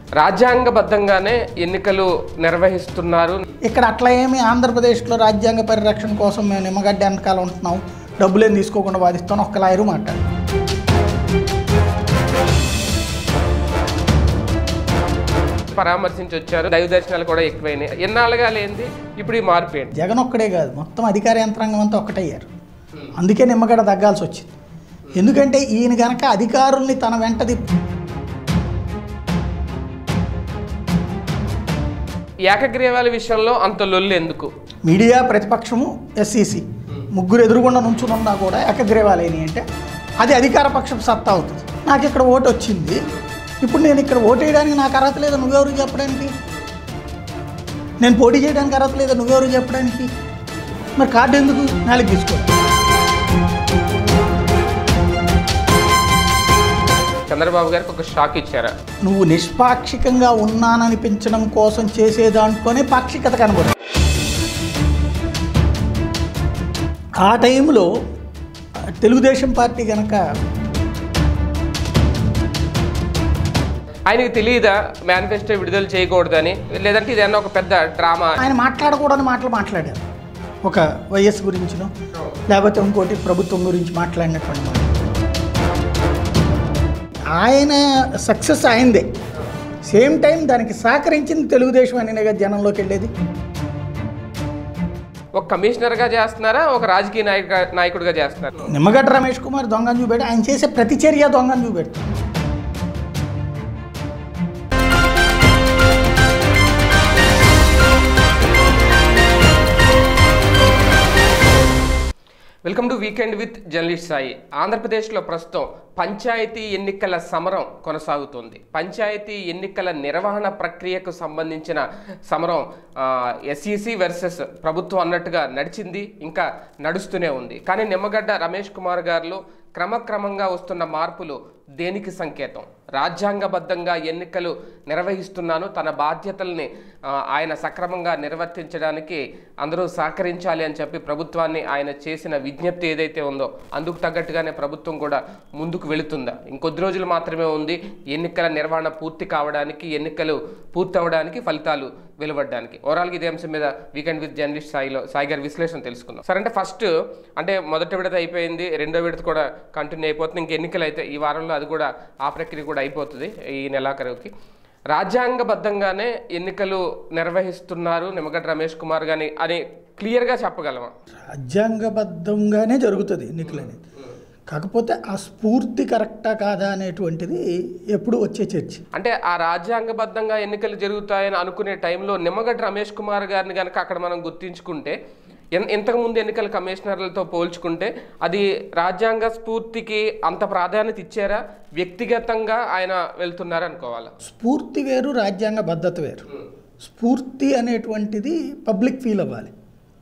రాజ్యాంగబద్ధంగానే ఎన్నికలు నిర్వహిస్తున్నారు ఇక్కడ అట్లా ఏమి ఆంధ్రప్రదేశ్లో రాజ్యాంగ పరిరక్షణ కోసం మేము నిమ్మగడ్డ వెనకాల ఉంటున్నాం డబ్బులేం తీసుకోకుండా వాదిస్తాం ఒక్క లాయరు మాట్లాడు పరామర్శించి వచ్చారు దైవ దర్శనాలు కూడా ఎక్కువైనాయి ఎన్నాళ్ళుగా లేనిది ఇప్పుడు ఈ మార్పు ఏంటి జగన్ ఒక్కడే కాదు మొత్తం అధికార యంత్రాంగం అంతా ఒక్కటయ్యారు అందుకే నిమ్మగడ్డ తగ్గాల్సి వచ్చింది ఎందుకంటే ఈయన గనక అధికారుల్ని తన వెంటది ఏకగ్రీవాల విషయంలో అంత లొల్లు ఎందుకు మీడియా ప్రతిపక్షము ఎస్సీసీ ముగ్గురు ఎదురుగుండా నుంచుని ఉన్నా కూడా ఏకగ్రీవాలేని అంటే అది అధికార పక్షం సత్తా అవుతుంది నాకు ఇక్కడ ఓటు వచ్చింది ఇప్పుడు నేను ఇక్కడ ఓటు వేయడానికి నాకు అర్హత లేదు నువ్వెవరు చెప్పడానికి నేను పోటీ చేయడానికి అర్హత లేదు నువ్వెవరు చెప్పడానికి మరి కార్డు ఎందుకు నాలుగు తీసుకో చంద్రబాబు గారికి ఒక షాక్ ఇచ్చారా నువ్వు నిష్పాక్షికంగా ఉన్నాననిపించడం కోసం చేసే దాంట్లోనే పాక్షికత కనబడు ఆ టైంలో తెలుగుదేశం పార్టీ కనుక ఆయనకి తెలియదా మేనిఫెస్టో విడుదల చేయకూడదని లేదంటే ఇదన్నా ఒక పెద్ద డ్రామా ఆయన మాట్లాడకూడని మాటలు మాట్లాడారు ఒక వైఎస్ గురించినో లేకపోతే ఇంకోటి ప్రభుత్వం గురించి మాట్లాడినటువంటి మాట ఆయన సక్సెస్ అయిందే సేమ్ టైం దానికి సహకరించింది తెలుగుదేశం అనే కదా జనంలోకి వెళ్ళేది ఒక కమిషనర్గా చేస్తున్నారా ఒక రాజకీయ నాయక నాయకుడిగా చేస్తున్నారు నిమ్మగడ్డ రమేష్ కుమార్ దొంగను చూపెట్టి ఆయన చేసే ప్రతి చర్య దొంగను చూపెడతాడు welcome to weekend with journalist Sai ఆంధ్రప్రదేశ్లో ప్రస్తుతం పంచాయతీ ఎన్నికల సమరం కొనసాగుతుంది పంచాయతీ ఎన్నికల నిర్వహణ ప్రక్రియకు సంబంధించిన సమరం ఎస్ఈసి వర్సెస్ ప్రభుత్వం అన్నట్టుగా నడిచింది ఇంకా నడుస్తూనే ఉంది కానీ నిమ్మగడ్డ రమేష్ కుమార్ గారిలో క్రమక్రమంగా వస్తున్న మార్పులు దేనికి సంకేతం రాజ్యాంగబద్ధంగా ఎన్నికలు నిర్వహిస్తున్నాను తన బాధ్యతల్ని ఆ, ఆయన సక్రమంగా నిర్వర్తించడానికి అందరూ సహకరించాలి అని చెప్పి ప్రభుత్వాన్ని ఆయన చేసిన విజ్ఞప్తి ఏదైతే ఉందో అందుకు తగ్గట్టుగానే ప్రభుత్వం కూడా ముందుకు వెళుతుందా ఇంకొద్ది రోజులు మాత్రమే ఉంది ఎన్నికల నిర్వహణ పూర్తి కావడానికి ఎన్నికలు పూర్తి అవ్వడానికి ఫలితాలు వెలువడడానికి ఓవరాల్గా ఇదే అంశం మీద వీకెండ్ విత్ జర్నలిస్ట్ సాయిలో సాయి గారి విశ్లేషణ తెలుసుకుందాం సరే అంటే ఫస్ట్ అంటే మొదటి విడత అయిపోయింది రెండో విడత కూడా కంటిన్యూ అయిపోతుంది ఇంక ఎన్నికలు అయితే ఈ వారంలో అది కూడా ఆ ప్రక్రియ కూడా అయిపోతుంది ఈ నెలాఖరుకి రాజ్యాంగబద్ధంగానే ఎన్నికలు నిర్వహిస్తున్నారు నిమ్మగడ్డ రమేష్ కుమార్ గాని అని క్లియర్గా చెప్పగలమా రాజ్యాంగబద్ధంగానే జరుగుతుంది ఎన్నికలు అనేది కాకపోతే ఆ స్ఫూర్తి కరెక్టా కాదా అనేటువంటిది ఎప్పుడు వచ్చే చర్చ అంటే ఆ రాజ్యాంగబద్ధంగా ఎన్నికలు జరుగుతాయని అనుకునే టైంలో నిమ్మగడ్డ రమేష్ కుమార్ గారిని కనుక అక్కడ మనం గుర్తించుకుంటే ఎన్- ఇంతకుముందు ఎన్నికల కమిషనర్లతో పోల్చుకుంటే అది రాజ్యాంగ స్ఫూర్తికి అంత ప్రాధాన్యత ఇచ్చారా వ్యక్తిగతంగా ఆయన వెళ్తున్నారు అనుకోవాలా స్ఫూర్తి వేరు రాజ్యాంగ బద్ధత వేరు స్ఫూర్తి అనేటువంటిది పబ్లిక్ ఫీల్ అవ్వాలి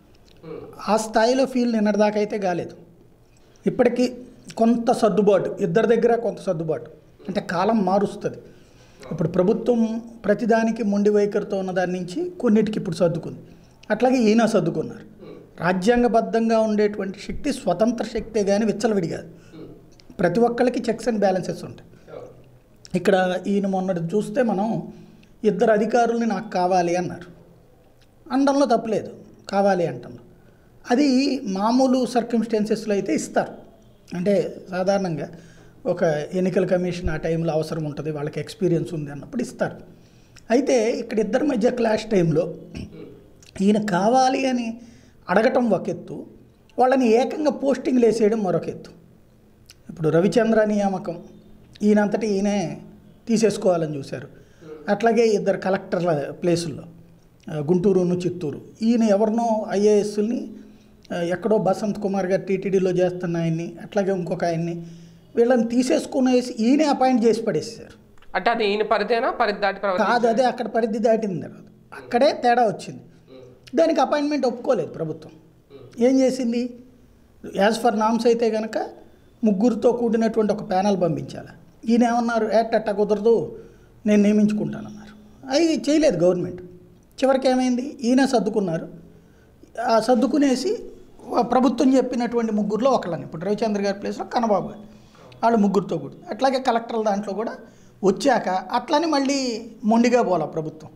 ఆ స్థాయిలో ఫీల్ నిన్నటిదాకా అయితే కాలేదు ఇప్పటికీ కొంత సర్దుబాటు ఇద్దరి దగ్గర కొంత సర్దుబాటు అంటే కాలం మారుస్తుంది ఇప్పుడు ప్రభుత్వం ప్రతిదానికి మొండి వైఖరితో ఉన్న దాని నుంచి కొన్నిటికి ఇప్పుడు సర్దుకుంది అట్లాగే ఈయన సర్దుకున్నారు రాజ్యాంగబద్ధంగా ఉండేటువంటి శక్తి స్వతంత్ర శక్తే కానీ విచ్చలవిడి కాదు ప్రతి ఒక్కళ్ళకి చెక్స్ అండ్ బ్యాలెన్సెస్ ఉంటాయి ఇక్కడ ఈయన మొన్నటి చూస్తే మనం ఇద్దరు అధికారుల్ని నాకు కావాలి అన్నారు అనడంలో తప్పులేదు కావాలి అంటంలో అది మామూలు సర్కమ్స్టాన్సెస్లో అయితే ఇస్తారు అంటే సాధారణంగా ఒక ఎన్నికల కమిషన్ ఆ టైంలో అవసరం ఉంటుంది వాళ్ళకి ఎక్స్పీరియన్స్ ఉంది అన్నప్పుడు ఇస్తారు అయితే ఇక్కడ ఇద్దరి మధ్య క్లాష్ టైంలో ఈయన కావాలి అని అడగటం ఒక ఎత్తు వాళ్ళని ఏకంగా పోస్టింగ్లు వేసేయడం మరొక ఎత్తు ఇప్పుడు రవిచంద్ర నియామకం ఈయనంతటి ఈయనే తీసేసుకోవాలని చూశారు అట్లాగే ఇద్దరు కలెక్టర్ల ప్లేసుల్లో ఆ, గుంటూరును చిత్తూరు ఈయన ఎవరినో ఐఏఎస్ని ఎక్కడో బసంత్ కుమార్ గారు టీటీడీలో చేస్తున్న ఆయన్ని అట్లాగే ఇంకొక ఆయన్ని వీళ్ళని తీసేసుకునేసి ఈయనే అపాయింట్ చేసి పడేసారు అంటే అది ఈయన పరిధేనా పరిధి దాటి ప్రవర్తి కాదు అదే అక్కడ పరిధి దాటింది తర్వాత అక్కడే తేడా వచ్చింది దానికి అపాయింట్మెంట్ ఒప్పుకోలేదు ప్రభుత్వం ఏం చేసింది యాజ్ ఫర్ నామ్స్ అయితే కనుక ముగ్గురితో కూడినటువంటి ఒక ప్యానల్ పంపించాలి ఈయన ఏమన్నారు ఏటట్ట కుదరదు నేను నియమించుకుంటానన్నారు అది చేయలేదు గవర్నమెంట్ చివరికి ఏమైంది ఈయన సర్దుకున్నారు ఆ సర్దుకునేసి ఆ ప్రభుత్వం చెప్పినటువంటి ముగ్గురులో ఒకళ్ళని ఇప్పుడు రవిచంద్ర గారి ప్లేస్లో కన్నబాబు గారు వాళ్ళు ముగ్గురితో కూడి అట్లాగే కలెక్టర్ల దాంట్లో కూడా వచ్చాక అట్లని మళ్ళీ మొండిగా పోలా ప్రభుత్వం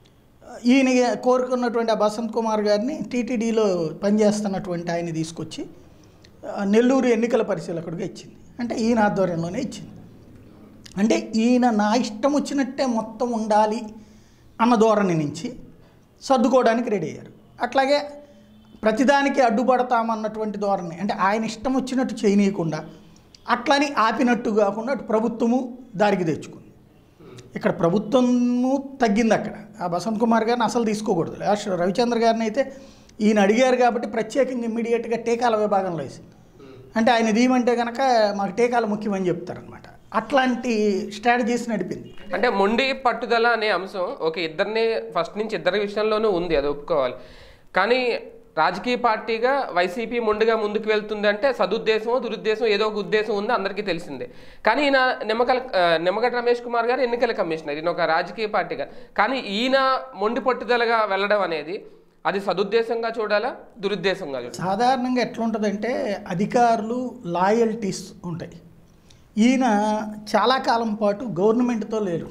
ఈయన కోరుకున్నటువంటి ఆ బసంత్ కుమార్ గారిని టీటీడీలో పనిచేస్తున్నటువంటి ఆయన తీసుకొచ్చి ఆ, నెల్లూరు ఎన్నికల పరిశీలకుడిగా ఇచ్చింది అంటే ఈయన ఆధ్వర్యంలోనే ఇచ్చింది అంటే ఈయన నా ఇష్టం వచ్చినట్టే మొత్తం ఉండాలి అన్న ధోరణి నుంచి సర్దుకోవడానికి రెడీ అయ్యారు అట్లాగే ప్రతిదానికి అడ్డుపడతామన్నటువంటి ధోరణి అంటే ఆయన ఇష్టం వచ్చినట్టు చేయనీయకుండా అట్లని ఆపినట్టు కాకుండా అటు ప్రభుత్వము దారికి తెచ్చుకుంది ఇక్కడ ప్రభుత్వము తగ్గింది అక్కడ ఆ బసంత్ కుమార్ గారిని అసలు తీసుకోకూడదు లాస్ట్ రవిచంద్ర గారిని అయితే ఈయన అడిగారు కాబట్టి ప్రత్యేకంగా ఇమ్మీడియట్గా టీకాల విభాగంలో వేసింది అంటే ఆయన దీమంటే కనుక మాకు టీకాలు ముఖ్యమని చెప్తారనమాట అట్లాంటి స్ట్రాటజీస్ నడిపింది అంటే మొండి పట్టుదల అనే అంశం ఒక ఇద్దరిని ఫస్ట్ నుంచి ఇద్దరి విషయంలోనూ ఉంది అది ఒప్పుకోవాలి కానీ రాజకీయ పార్టీగా వైసీపీ మొండిగా ముందుకు వెళ్తుంది అంటే సదుద్దేశం దురుద్దేశం ఏదో ఒక ఉద్దేశం ఉంది అందరికీ తెలిసిందే కానీ ఈయన నిమ్మకల ఆ, నిమ్మగడ్డ రమేష్ కుమార్ గారు ఎన్నికల కమిషనర్ ఈయన ఒక రాజకీయ పార్టీగా కానీ ఈయన మొండి పట్టుదలగా వెళ్ళడం అనేది అది సదుద్దేశంగా చూడాలా దురుద్దేశంగా చూడాలా సాధారణంగా ఎట్లుంటుందంటే అధికారులు లాయల్టీస్ ఉంటాయి ఈయన చాలా కాలం పాటు గవర్నమెంట్తో లేరు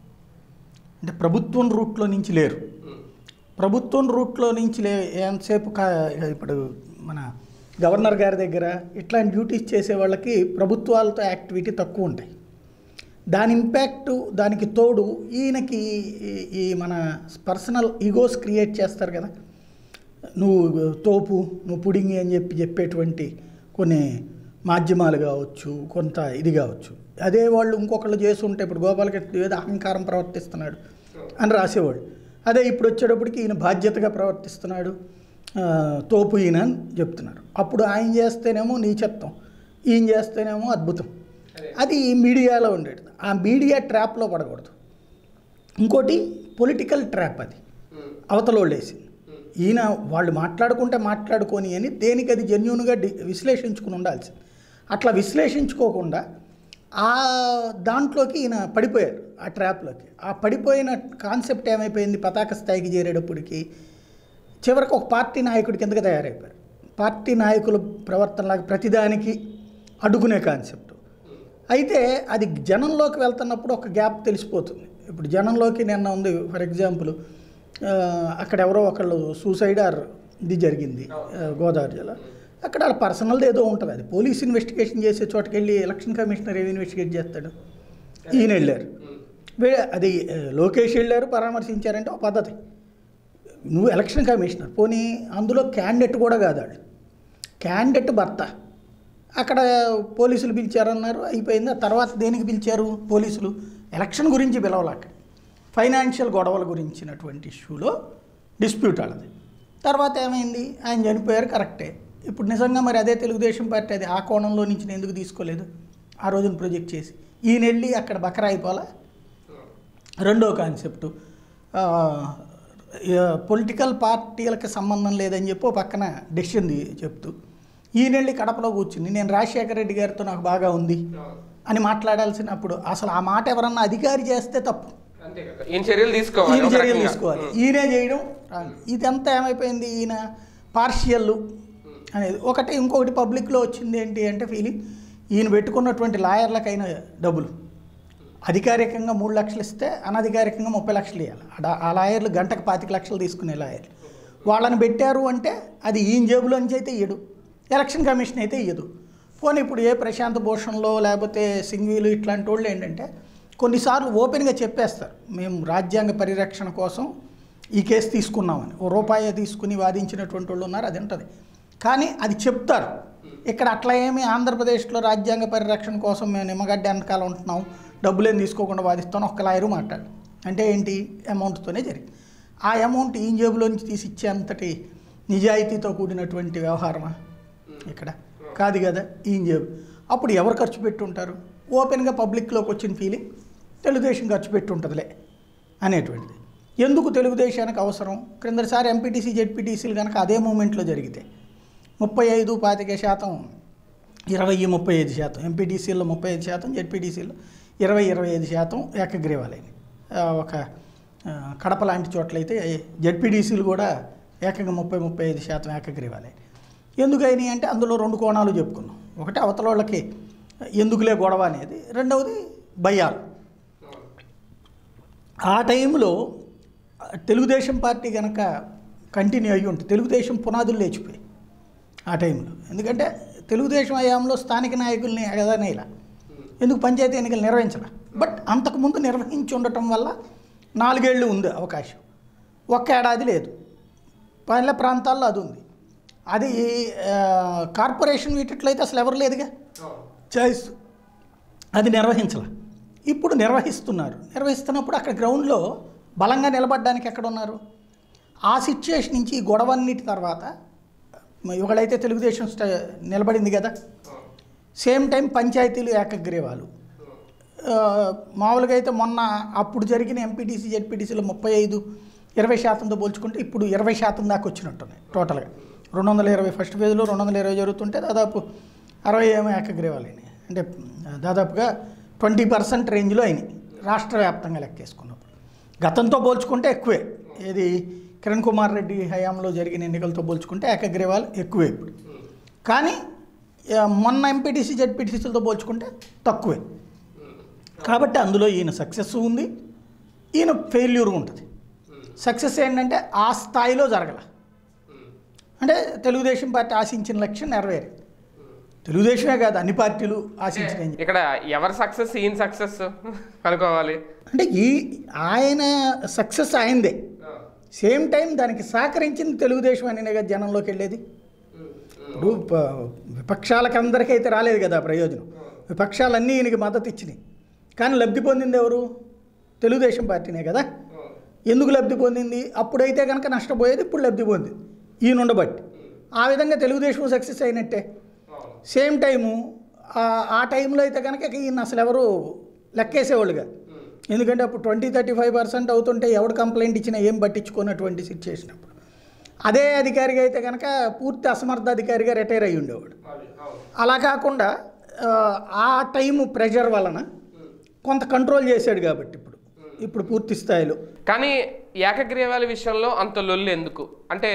అంటే ప్రభుత్వం రూట్లో నుంచి లేరు ప్రభుత్వం రూట్లో నుంచి లే ఎంతసేపు కా ఇప్పుడు మన గవర్నర్ గారి దగ్గర ఇట్లాంటి డ్యూటీస్ చేసే వాళ్ళకి ప్రభుత్వాలతో యాక్టివిటీ తక్కువ ఉంటాయి దాని ఇంపాక్ట్ దానికి తోడు ఈయనకి ఈ- ఈ మన పర్సనల్ ఈగోస్ క్రియేట్ చేస్తారు కదా నువ్వు తోపు నువ్వు పుడింగి అని చెప్పి చెప్పేటువంటి కొన్ని మాధ్యమాలు కావచ్చు కొంత ఇది కావచ్చు అదే వాళ్ళు ఇంకొకళ్ళు చేస్తుంటే ఇప్పుడు గోపాలకృష్ణ ఏదో అహంకారం ప్రవర్తిస్తున్నాడు అని రాసేవాళ్ళు అదే ఇప్పుడు వచ్చేటప్పటికి ఈయన బాధ్యతగా ప్రవర్తిస్తున్నాడు ఆ, తోపు ఈయన అని చెప్తున్నారు అప్పుడు ఆయన చేస్తేనేమో నీచత్వం ఈయన చేస్తేనేమో అద్భుతం అది మీడియాలో ఉండేది ఆ మీడియా ట్రాప్లో పడకూడదు ఇంకోటి పొలిటికల్ ట్రాప్ అది అవతల వాళ్ళు వేసింది ఈయన వాళ్ళు మాట్లాడుకుంటే మాట్లాడుకొని అని దేనికి అది జెన్యున్గా డి విశ్లేషించుకుని ఉండాల్సింది అట్లా విశ్లేషించుకోకుండా ఆ దాంట్లోకి ఈయన పడిపోయారు ఆ ట్రాప్లోకి ఆ పడిపోయిన కాన్సెప్ట్ ఏమైపోయింది పతాక స్థాయికి చేరేటప్పటికి చివరికి ఒక పార్టీ నాయకుడి కిందకి తయారైపోయారు పార్టీ నాయకుల ప్రవర్తనలాగా ప్రతిదానికి అడ్డుకునే కాన్సెప్ట్ అయితే అది జనంలోకి వెళ్తున్నప్పుడు ఒక గ్యాప్ తెలిసిపోతుంది ఇప్పుడు జనంలోకి నిన్న ఉంది ఫర్ ఎగ్జాంపుల్ ఆ, అక్కడ ఎవరో ఒకళ్ళు సూసైడ్ ఆర్ ఇది జరిగింది ఆ, గోదావరి జిల్లా అక్కడ వాళ్ళ పర్సనల్ది ఏదో ఉంటుంది అది పోలీస్ ఇన్వెస్టిగేషన్ చేసే చోటకి వెళ్ళి ఎలక్షన్ కమిషనర్ ఏమి ఇన్వెస్టిగేట్ చేస్తాడు ఈయన వెళ్ళారు వే- అది ఆ, లోకేష్ వెళ్ళారు పరామర్శించారంటే ఒక పద్ధతి నువ్వు ఎలక్షన్ కమిషనర్ పోనీ అందులో క్యాండిడేట్ కూడా కాదు వాళ్ళు క్యాండిడేట్ భర్త అక్కడ పోలీసులు పిలిచారన్నారు అయిపోయింది ఆ తర్వాత దేనికి పిలిచారు పోలీసులు ఎలక్షన్ గురించి పిలవాలి అక్కడ ఫైనాన్షియల్ గొడవల గురించినటువంటి ఇష్యూలో డిస్ప్యూట్ వాళ్ళది తర్వాత ఏమైంది ఆయన చనిపోయారు కరెక్టే ఇప్పుడు నిజంగా మరి అదే తెలుగుదేశం పార్టీ అది ఆ కోణంలో నుంచి నేను ఎందుకు తీసుకోలేదు ఆ రోజున ప్రొజెక్ట్ చేసి ఈయన వెళ్ళి అక్కడ బకరా అయిపోవాలా రెండో కాన్సెప్టు పొలిటికల్ పార్టీలకు సంబంధం లేదని చెప్పి ఓ పక్కన డెసిషన్ చెప్తూ ఈయనెళ్ళి కడపలో కూర్చుని నేను రాజశేఖర రెడ్డి గారితో నాకు బాగా ఉంది అని మాట్లాడాల్సినప్పుడు అసలు ఆ మాట ఎవరన్నా అధికారి చేస్తే తప్పు అంతే కదా ఈయన చర్యలు తీసుకోవాలి ఈయన ఒక చర్యలు రకంగా. తీసుకోవాలి ఈయనే చేయడం రాంగ్. ఇదంతా ఏమైపోయింది ఈయన పార్షియల్ అనేది ఒకటి ఇంకొకటి పబ్లిక్లో వచ్చింది ఏంటి అంటే ఫీలింగ్ ఈయన పెట్టుకున్నటువంటి లాయర్లకైన డబ్బులు అధికారికంగా మూడు లక్షలు ఇస్తే అనధికారికంగా ముప్పై లక్షలు ఇవ్వాలి అడ- ఆ లాయర్లు గంటకు పాతిక లక్షలు తీసుకునే లాయర్లు వాళ్ళని పెట్టారు అంటే అది ఈయన జేబులో నుంచి అయితే ఇయ్యడు ఎలక్షన్ కమిషన్ అయితే ఇయ్యదు పోనీ ఇప్పుడు ఏ ప్రశాంత్ భూషణ్లో లేకపోతే సింఘ్వీలు ఇట్లాంటి వాళ్ళు ఏంటంటే కొన్నిసార్లు ఓపెన్గా చెప్పేస్తారు మేము రాజ్యాంగ పరిరక్షణ కోసం ఈ కేసు తీసుకున్నామని ఓ రూపాయి తీసుకుని వాదించినటువంటి వాళ్ళు ఉన్నారు అది ఉంటుంది కానీ అది చెప్తారు ఇక్కడ అట్లా ఏమి ఆంధ్రప్రదేశ్లో రాజ్యాంగ పరిరక్షణ కోసం మేము నిమ్మగడ్డ వెనకాల ఉంటున్నాం డబ్బులేం తీసుకోకుండా వాదిస్తాం ఒక్క లాయరు మాట్లాడు అంటే ఏంటి అమౌంట్తోనే జరిగింది ఆ అమౌంట్ ఈ జేబులో నుంచి తీసి ఇచ్చేంతటి నిజాయితీతో కూడినటువంటి వ్యవహారమా ఇక్కడ కాదు కదా ఈ జేబు అప్పుడు ఎవరు ఖర్చు పెట్టుంటారు ఓపెన్గా పబ్లిక్లోకి వచ్చిన ఫీలింగ్ తెలుగుదేశం ఖర్చు పెట్టుంటుందిలే అనేటువంటిది ఎందుకు తెలుగుదేశానికి అవసరం క్రిందసారి ఎంపీటీసీ జెడ్పీటీసీలు కనుక అదే మూమెంట్లో జరిగితే ముప్పై ఐదు పాతిక శాతం ఇరవై ముప్పై ఐదు శాతం ఎంపీటీసీల్లో ముప్పై ఐదు శాతం జెడ్పీటీసీల్లో ఇరవై ఇరవై ఐదు శాతం ఏకగ్రీవాలైనవి ఆ, ఒక ఆ, కడప లాంటి చోట్లయితే జెడ్పీటీసీలు కూడా ఏకంగా ముప్పై ముప్పై ఐదు శాతం ఏకగ్రీవాలైనవి ఎందుకైనాయి అంటే అందులో రెండు కోణాలు చెప్పుకున్నాం ఒకటి అవతల వాళ్ళకి ఎందుకులే గొడవ అనేది రెండవది భయాలు ఆ టైంలో తెలుగుదేశం పార్టీ కనుక కంటిన్యూ అయ్యి ఉంటే తెలుగుదేశం పునాదులు లేచిపోయి ఆ టైంలో ఎందుకంటే తెలుగుదేశం హయాంలో స్థానిక నాయకుల్ని ఎగదనేలా ఎందుకు పంచాయతీ ఎన్నికలు నిర్వహించాల బట్ అంతకుముందు నిర్వహించి ఉండటం వల్ల నాలుగేళ్ళు ఉంది అవకాశం ఒక్క ఏడాది లేదు పల్లె ప్రాంతాల్లో అది ఉంది అది ఆ, కార్పొరేషన్ వీటిట్లో అయితే అసలు ఎవరు లేదుగా చాయిస్ అది నిర్వహించాల ఇప్పుడు నిర్వహిస్తున్నారు నిర్వహిస్తున్నప్పుడు అక్కడ గ్రౌండ్లో బలంగా నిలబడడానికి ఎక్కడ ఉన్నారు ఆ సిచ్యుయేషన్ నుంచి ఈ గొడవన్నిటి తర్వాత ఇవాళైతే తెలుగుదేశం స్ట నిలబడింది కదా సేమ్ టైం పంచాయతీలు ఏకగ్రీవాలు ఆ, మామూలుగా అయితే మొన్న అప్పుడు జరిగిన ఎంపీటీసీ జెడ్పీటీసీలో ముప్పై ఐదు ఇరవై శాతంతో పోల్చుకుంటే ఇప్పుడు ఇరవై శాతం దాకా వచ్చినట్టున్నాయి టోటల్గా రెండు వందల ఇరవై ఫస్ట్ ఫేజ్లో రెండు వందల ఇరవై జరుగుతుంటే దాదాపు అరవై ఏమో ఏకగ్రీవాలు అయినాయి అంటే దాదాపుగా ట్వంటీ పర్సెంట్ రేంజ్లో అయినాయి రాష్ట్ర వ్యాప్తంగా లెక్కేసుకున్నప్పుడు గతంతో పోల్చుకుంటే ఎక్కువే ఏది కిరణ్ కుమార్ రెడ్డి హయాంలో జరిగిన ఎన్నికలతో పోల్చుకుంటే ఏకగ్రీవాలు ఎక్కువే ఇప్పుడు కానీ ఆ, మొన్న ఎంపీటీసీ జెడ్పీటీసీలతో పోల్చుకుంటే తక్కువే కాబట్టి అందులో ఈయన సక్సెస్ ఉంది ఈయన ఫెయిల్యూర్ ఉంటుంది సక్సెస్ ఏంటంటే ఆ స్థాయిలో జరగల అంటే తెలుగుదేశం పార్టీ ఆశించిన లక్ష్యం నెరవేరింది తెలుగుదేశమే కాదు అన్ని పార్టీలు ఆశించిన ఇక్కడ ఎవరి సక్సెస్ ఈయన సక్సెస్ అనుకోవాలి అంటే ఈ ఆయన సక్సెస్ ఆయనదే సేమ్ టైం దానికి సహకరించింది తెలుగుదేశం అనే కదా జనంలోకి వెళ్ళేది ఇప్పుడు ప- విపక్షాలకు అందరికైతే రాలేదు కదా ఆ ప్రయోజనం విపక్షాలన్నీ ఈయనకి మద్దతు ఇచ్చినాయి కానీ లబ్ధి పొందింది ఎవరు తెలుగుదేశం పార్టీనే కదా ఎందుకు లబ్ధి పొందింది అప్పుడైతే కనుక నష్టపోయేది ఇప్పుడు లబ్ధి పొందింది ఈయన ఉండబట్టి ఆ విధంగా తెలుగుదేశం సక్సెస్ అయినట్టే సేమ్ టైము ఆ- ఆ టైంలో అయితే కనుక ఈయన అసలు ఎవరు లెక్కేసేవాళ్ళు కాదు ఎందుకంటే అప్పుడు ట్వంటీ థర్టీ ఫైవ్ పర్సెంట్ అవుతుంటే ఎవడు కంప్లైంట్ ఇచ్చినా ఏం పట్టించుకున్నటువంటి సిచ్యుయేషన్ అప్పుడు అదే అధికారిగా అయితే కనుక పూర్తి అసమర్థ అధికారిగా రిటైర్ అయ్యి ఉండేవాడు అలా కాకుండా ఆ, ఆ టైము ప్రెషర్ వలన కొంత కంట్రోల్ చేశాడు కాబట్టి ఇప్పుడు ఇప్పుడు పూర్తి స్థాయిలో కానీ ఏకగ్రీవాల విషయంలో అంత లొల్లు ఎందుకు అంటే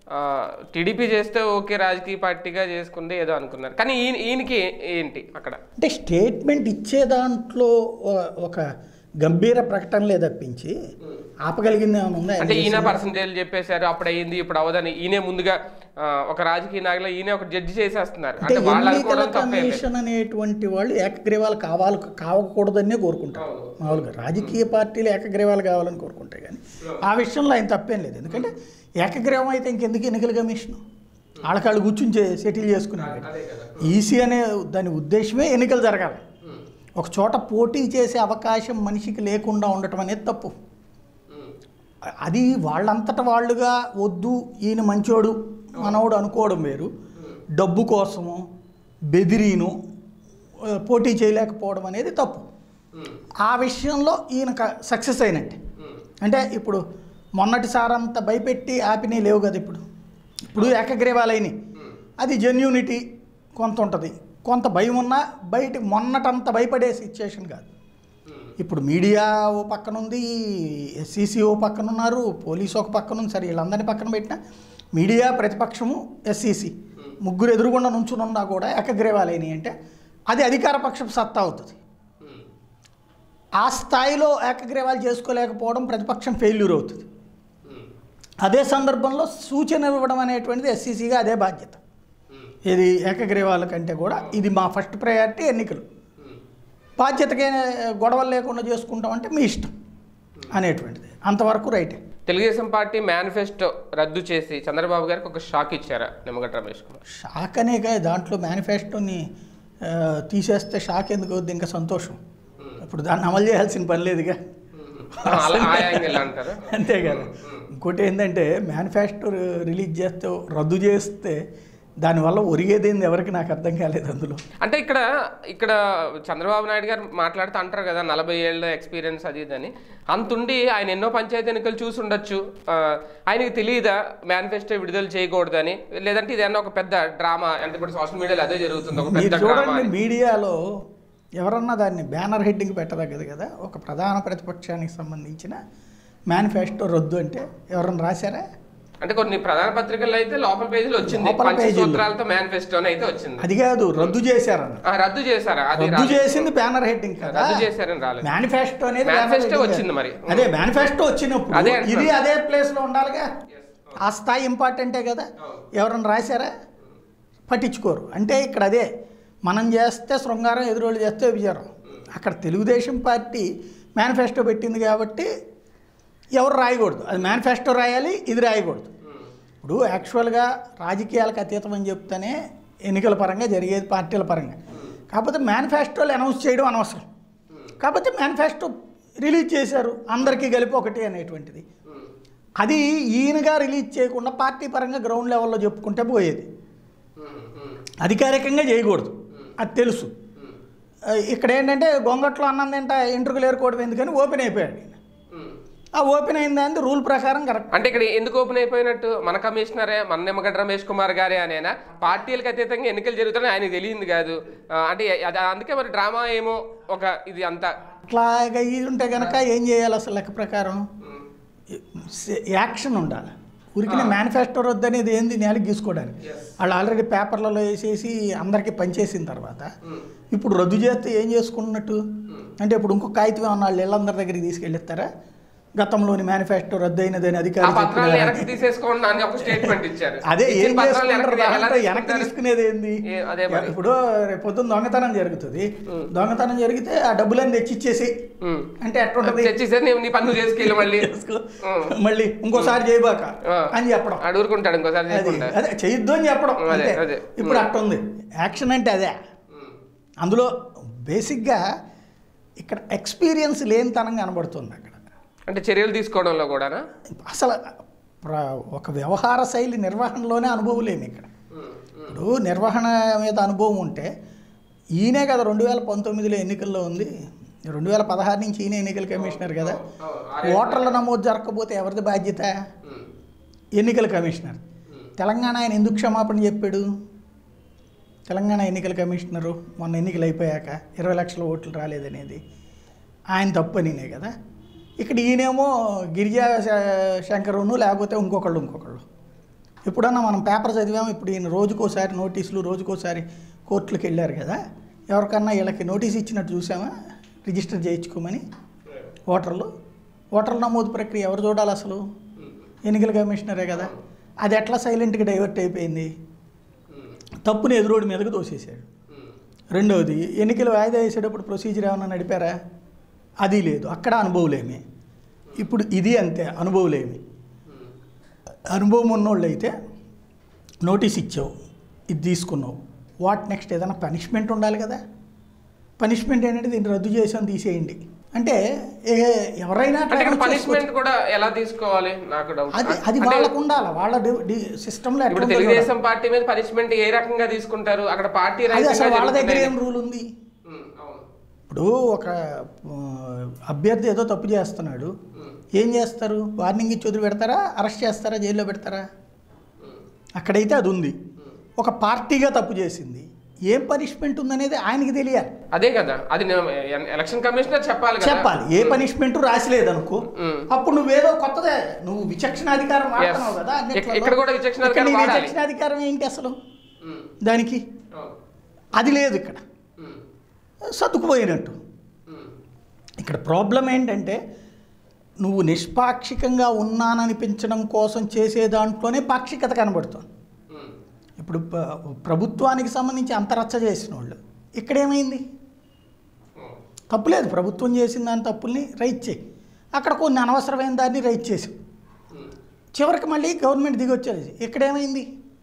టీడీపీ చేస్తే ఓకే రాజకీయ పార్టీగా చేసుకుంది ఏదో అనుకున్నారు కానీ ఈయన ఈయనకి ఏంటి అక్కడ అంటే స్టేట్మెంట్ ఇచ్చే దాంట్లో ఒ- ఒక గంభీర ప్రకటనలే తప్పించి ఆపగలిగింది ఏమైనా ఉందా అంటే ఈయన పర్సంటేజ్ చెప్పేశారు అప్పుడు అయ్యింది ఇప్పుడు అవదని ఈయనే ముందుగా ఆ, ఒక రాజకీయ నాయకులు ఈయన ఒక జడ్జి చేసేస్తున్నారు అంటే అంటే వాళ్ళు ఎన్నికల అనుకోవడం తప్పే కమిషన్ అనేటువంటి వాళ్ళు ఏకగ్రీవాలు కావాలి కావకూడదనే కోరుకుంటారు మామూలుగా రాజకీయ పార్టీలు ఏకగ్రీవాలు కావాలని కోరుకుంటాయి కానీ ఆ విషయంలో ఆయన తప్పేం లేదు ఎందుకంటే ఏకగ్రీవం అయితే ఇంకెందుకు ఎన్నికల కమిషన్ వాళ్ళకాళ్ళు కూర్చుని చే- సెటిల్ చేసుకున్నారు ఈసీ అనే దాని ఉద్దేశమే ఎన్నికలు జరగాలి ఒక చోట పోటీ చేసే అవకాశం మనిషికి లేకుండా ఉండటం అనేది తప్పు అది వాళ్ళంతట వాళ్ళుగా వద్దు ఈయన మంచోడు మనోడు అనుకోవడం వేరు డబ్బు కోసము బెదిరీను ఆ, పోటీ చేయలేకపోవడం అనేది తప్పు ఆ విషయంలో ఈయన సక్సెస్ అయినట్టే అంటే ఇప్పుడు మొన్నటిసారి అంత భయపెట్టి ఆపినవి లేవు కదా ఇప్పుడు ఇప్పుడు ఏకగ్రీవాలైనవి అది జెన్యూనిటీ కొంత ఉంటుంది కొంత భయం ఉన్నా బయట మొన్నటంత భయపడే సిచ్యుయేషన్ కాదు ఇప్పుడు మీడియా ఓ పక్కన ఉంది ఎస్సీసీ ఓ పక్కన ఉన్నారు పోలీసు ఒక పక్కన ఉంది సరే వీళ్ళందరినీ పక్కన పెట్టినా మీడియా ప్రతిపక్షము ఎస్సీసీ ముగ్గురు ఎదురుగుండా నుంచుని ఉన్నా కూడా ఏకగ్రీవాలైనవి అంటే అది అధికార పక్షపు సత్తా అవుతుంది ఆ స్థాయిలో ఏకగ్రీవాలు చేసుకోలేకపోవడం ప్రతిపక్షం ఫెయిల్యూర్ అవుతుంది అదే సందర్భంలో సూచన ఇవ్వడం అనేటువంటిది ఎస్సీసీగా అదే బాధ్యత ఇది ఏకగ్రీవాల కంటే కూడా ఇది మా ఫస్ట్ ప్రయారిటీ ఎన్నికలు బాధ్యతకే గొడవలు లేకుండా చేసుకుంటామంటే మీ ఇష్టం అనేటువంటిది అంతవరకు రైటే తెలుగుదేశం పార్టీ మేనిఫెస్టో రద్దు చేసి చంద్రబాబు గారికి ఒక షాక్ ఇచ్చారా నిమ్మగడ్డ రమేష్ కుమార్ షాక్ అనే కాదు దాంట్లో మేనిఫెస్టోని ఆ, తీసేస్తే షాక్ ఎందుకు అవుద్ది ఇంకా సంతోషం ఇప్పుడు దాన్ని అమలు చేయాల్సిన పని లేదుగా అలా ఆ యాంగిల్ అంటారు అంతే కదా ఇంకోటి ఏంటంటే మేనిఫెస్టో రిలీజ్ చేస్తే రద్దు చేస్తే దానివల్ల ఒరిగేదేంది ఎవరికి నాకు అర్థం కాలేదు అందులో అంటే ఇక్కడ ఇక్కడ చంద్రబాబు నాయుడు గారు మాట్లాడుతూ అంటారు కదా నలభై ఏళ్ళ ఎక్స్పీరియన్స్ అది ఇది అని అంతుండి ఆయన ఎన్నో పంచాయతీ ఎన్నికలు చూసి ఉండొచ్చు ఆ, ఆయనకి తెలియదా మేనిఫెస్టో విడుదల చేయకూడదని లేదంటే ఇదన్నా ఒక పెద్ద డ్రామా అంటే ఇప్పుడు సోషల్ మీడియాలో అదే జరుగుతుంది ఒక మీరు పెద్ద డ్రామా చూడండి మీడియాలో ఎవరన్నా దాన్ని బ్యానర్ హెడ్డింగ్ పెట్టదగ్గదు కదా ఒక ప్రధాన ప్రతిపక్షానికి సంబంధించిన మేనిఫెస్టో రద్దు అంటే ఎవరన్నా రాశారా అంటే కొన్ని ప్రధాన పత్రికల్లో అయితే లోపల పేజీలో వచ్చింది లోపల పంచ పేజీలో. సూత్రాలతో మేనిఫెస్టో అయితే వచ్చింది అది కాదు రద్దు చేశారన్న ఆ, రద్దు చేశారా అది రద్దు రాలేదు. చేసింది బ్యానర్ హెడ్డింగ్ కదా రద్దు చేశారని రాలేదు మేనిఫెస్టో అనేది Manifesto banner heading వచ్చింది కాదు. మరి. అదే మేనిఫెస్టో వచ్చినప్పుడు అదే అంటున్నాను. ఇది అదే ప్లేస్ లో ఉండాలిగా ఆ స్థాయి ఇంపార్టెంటే కదా ఎవరన్నా రాశారా పట్టించుకోరు అంటే ఇక్కడ అదే మనం చేస్తే శృంగారం ఎదురోళ్ళు చేస్తే విజయం అక్కడ తెలుగుదేశం పార్టీ మేనిఫెస్టో పెట్టింది కాబట్టి ఎవరు రాయకూడదు అది మేనిఫెస్టో రాయాలి ఇది రాయకూడదు ఇప్పుడు యాక్చువల్గా రాజకీయాలకు అతీతం అని చెప్తేనే ఎన్నికల పరంగా జరిగేది పార్టీల పరంగా కాకపోతే మేనిఫెస్టోలు అనౌన్స్ చేయడం అనవసరం కాకపోతే మేనిఫెస్టో రిలీజ్ చేశారు అందరికీ కలిపి ఒకటి అనేటువంటిది అది ఈయనగా రిలీజ్ చేయకుండా పార్టీ పరంగా గ్రౌండ్ లెవెల్లో చెప్పుకుంటే పోయేది అధికారికంగా చేయకూడదు అది తెలుసు ఆ, ఇక్కడ ఏంటంటే గొంగట్లో అన్నం తింటా ఇంటర్వ్యూలు ఏరుకోవడం ఎందుకని ఓపెన్ అయిపోయాడు ఈయన. ఆ ఓపెన్ అయింది రూల్ ప్రకారం కరెక్ట్ అంటే ఇక్కడ ఎందుకు ఓపెన్ అయిపోయినట్టు మన కమిషనరే మన నిమ్మగడ్డ రమేష్ కుమార్ గారే అనేనా పార్టీలకు అతీతంగా ఎన్నికలు జరుగుతున్నాయి ఆయనకు తెలియంది కాదు ఆ, అంటే అది అందుకే మరి డ్రామా ఏమో ఒక ఇది అంతా అట్లాగా ఇది ఉంటే కనుక ఏం చేయాలి అసలు లెక్క ప్రకారం యాక్షన్ ఉండాలి ఉరికిన మేనిఫెస్టో వద్దనేది ఏంది నేలకి గీసుకోవడానికి వాళ్ళు ఆల్రెడీ పేపర్లలో వేసేసి అందరికీ పనిచేసిన తర్వాత ఇప్పుడు రద్దు చేస్తే ఏం చేసుకున్నట్టు అంటే ఇప్పుడు ఇంకో కాగితం ఏమన్నా వాళ్ళు ఇళ్ళందరి దగ్గరికి తీసుకెళ్ళిస్తారా గతంలోని మేనిఫెస్టో రద్దు అయినదని ఆ అధికారులు పత్రాలు చెప్పినారని. వెనక్కి తీసేసుకోండి అని ఒక స్టేట్మెంట్ ఇచ్చారు అదే ఇచ్చిన ఏం పత్రాలు చేసుకుంటారు వెనక్కి ఎలా దాంట్లో వెనక్కి తీసుకుంటారు? తీసుకునేది ఏంది ఏ- అదే మరి. ఇప్పుడు రేపు పొద్దున్న దొంగతనం జరుగుతుంది దొంగతనం జరిగితే ఆ డబ్బులన్నీ తెచ్చిచ్చేసి ఉమ్. అంటే ఎట్లుంటది చర్చిస్తే నీ నీ పన్ను చేసుకెళ్ళి మళ్ళీ చేసుకో. ఉమ్. మళ్ళీ ఇంకోసారి చేయబాక ఆ. అని చెప్పడం ఆడు ఊరుకుంటాడు ఇంకోసారి అది చేయకుండా అదే చేయొద్దు అని చెప్పడం అదే, అంతే అదే. ఇప్పుడు అట్ట ఉంది యాక్షన్ అంటే అదే ఉమ్. అందులో బేసిక్గా ఇక్కడ ఎక్స్పీరియన్స్ లేనితనం కనబడుతుంది అక్కడ అంటే చర్యలు తీసుకోవడంలో కూడానా అసలు ప్ర- ఒక వ్యవహార శైలి నిర్వహణలోనే అనుభవం లేని ఇక్కడ ఉమ్. ఇప్పుడు నిర్వహణ మీద అనుభవం ఉంటే ఈయనే కదా రెండు వేల పంతొమ్మిదిలో ఎన్నికల్లో ఉంది రెండు వేల పదహారు నుంచి ఈయన ఎన్నికల కమిషనర్ కదా ఓటర్ల నమోదు జరగకపోతే ఎవరిది బాధ్యత ఉమ్. ఎన్నికల కమిషనర్ తెలంగాణ ఆయన ఎందుకు క్షమాపణ చెప్పాడు తెలంగాణ ఎన్నికల కమిషనరు మొన్న ఎన్నికలు అయిపోయాక ఇరవై లక్షల ఓట్లు రాలేదనేది ఆయన తప్పనినే కదా ఇక్కడ ఈయనేమో గిరిజా శ- శంకరును లేకపోతే ఇంకొకళ్ళు ఇంకొకళ్ళు ఎప్పుడన్నా మనం పేపర్ చదివాము ఇప్పుడు ఈయన రోజుకోసారి నోటీసులు రోజుకోసారి కోర్టులకు వెళ్ళారు కదా ఎవరికన్నా వీళ్ళకి నోటీస్ ఇచ్చినట్టు చూసామా రిజిస్టర్ చేయించుకోమని ఓటర్లు ఓటర్ల నమోదు ప్రక్రియ ఎవరు చూడాలి అసలు ఎన్నికల కమిషనరే కదా అది ఎట్లా సైలెంట్గా డైవర్ట్ అయిపోయింది తప్పుని ఎదురోడి మీదకు తోసేశాడు రెండవది ఎన్నికలు వాయిదా వేసేటప్పుడు ప్రొసీజర్ ఏమైనా నడిపారా అది లేదు అక్కడ అనుభవలేమి ఇప్పుడు ఇది అంతే అనుభవలేమి అనుభవం ఉన్నోళ్ళు అయితే నోటీస్ ఇచ్చావు ఇది తీసుకున్నావు వాట్ నెక్స్ట్ ఏదైనా పనిష్మెంట్ ఉండాలి కదా పనిష్మెంట్ ఏంటంటే దీన్ని రద్దు చేసాం తీసేయండి అంటే ఏ- ఎవరైనా అంటే ఇక్కడ try పనిష్మెంట్ కూడా ఎలా తీసుకోవాలి నాకు డౌట్ అది అది అంటే వాళ్ళకు ఉండాలి వాళ్ళ సిస్టంలో ఇప్పుడు తెలుగుదేశం పార్టీ మీద పనిష్మెంట్ ఏ రకంగా తీసుకుంటారు అక్కడ పార్టీ అది అసలు రహితంగా వాళ్ళ దగ్గర జరుగుతున్నాయి. ఏం రూల్ ఉంది ఉమ్, అవును. ఇప్పుడు ఒక ఆ, అభ్యర్థి ఏదో తప్పు చేస్తున్నాడు ఉమ్, ఏం చేస్తారు వార్నింగ్ ఇచ్చి వదిలి పెడతారా అరెస్ట్ చేస్తారా జైల్లో పెడతారా ఉమ్, అక్కడైతే అది ఉంది ఉమ్. ఒక పార్టీగా తప్పు చేసింది ఏం పనిష్మెంట్ ఉందనేది ఆయనకి తెలియాలి అదే కదా అది నేను ఎలక్షన్ కమిషనర్ చెప్పాలి కదా చెప్పాలి ఏ పనిష్మెంట్ రాసిలేదనుకో ఉమ్. అప్పుడు నువ్వేదో కొత్తదే నువ్వు విచక్షణాధికారం వాడుతున్నావు Yes. కదా అన్నిట్లలో. ఇక్కడ కూడా విచక్షణాధికారం ఇక్కడ నీ వాడాలి. విచక్షణాధికారం ఏంటి అసలు ఉమ్, దానికి అవును. అది లేదు ఇక్కడ ఉమ్, సర్దుకుపోయినట్టు ఉమ్, ఇక్కడ ప్రాబ్లం ఏంటంటే నువ్వు నిష్పాక్షికంగా ఉన్నాననిపించడం కోసం చేసే దాంట్లోనే పాక్షికత కనబడుతుంది ఉమ్, ఇప్పుడు ప- ప్రభుత్వానికి సంబంధించి అంత రచ్చ చేసిన వాళ్ళు ఇక్కడ ఏమైంది ఉమ్, తప్పులేదు ప్రభుత్వం చేసిన దాని తప్పుల్ని రైట్ చేయి అక్కడ కొన్ని అనవసరమైన దాన్ని రైట్ చేసి ఉమ్, చివరికి మళ్ళీ గవర్నమెంట్ దిగి వచ్చేది ఇక్కడ ఏమైంది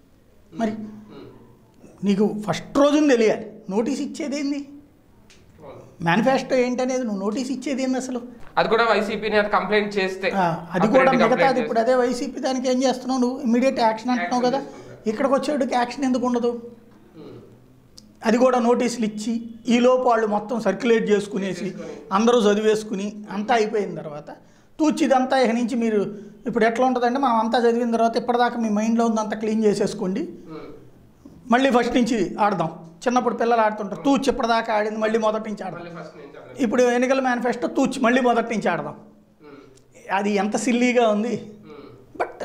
మరి ఉమ్, నీకు ఫస్ట్ రోజున తెలియాలి నోటీస్ ఇచ్చేది ఏంది అవును. మేనిఫెస్టో ఏంటనేది నువ్వు నోటీస్ ఇచ్చేది ఏంది అసలు అది కూడా వైసీపీని అది కంప్లైంట్ చేస్తే ఆ, అది కూడా అప్పుడేంటి మిగతాది complaint ఇప్పుడు అదే వైసీపీ దానికి ఏం చేస్తున్నావు నువ్వు ఇమీడియట్ యాక్షన్ అంటున్నావు కదా ఇక్కడికి వచ్చేటికి యాక్షన్ ఎందుకు ఉండదు చేస్తే? ఉమ్, అది కూడా నోటీసులు ఇచ్చి ఈ లోపు వాళ్ళు మొత్తం సర్క్యులేట్ చేసుకునేసి అందరూ చదివేసుకుని అంతా అయిపోయిన తర్వాత తూచి ఇదంతా ఇక నుంచి మీరు ఇప్పుడు ఎట్లా ఉంటుందంటే మనం అంతా చదివిన తర్వాత ఇప్పటిదాకా మీ మైండ్లో ఉందంతా క్లీన్ చేసేసుకోండి ఉమ్, మళ్ళీ ఫస్ట్ నుంచి ఆడదాం చిన్నప్పుడు పిల్లలు ఆడుతుంటారు తూచి ఇప్పటిదాకా ఆడింది మళ్ళీ మొదటి నుంచి ఆడదాం మళ్ళీ ఫస్ట్ నుంచి అర్థం. ఇప్పుడు ఎన్నికల మేనిఫెస్టో తూచి మళ్ళీ మొదటి నుంచి ఆడదాం ఉమ్, అది ఎంత సిల్లీగా ఉంది ఉమ్, బట్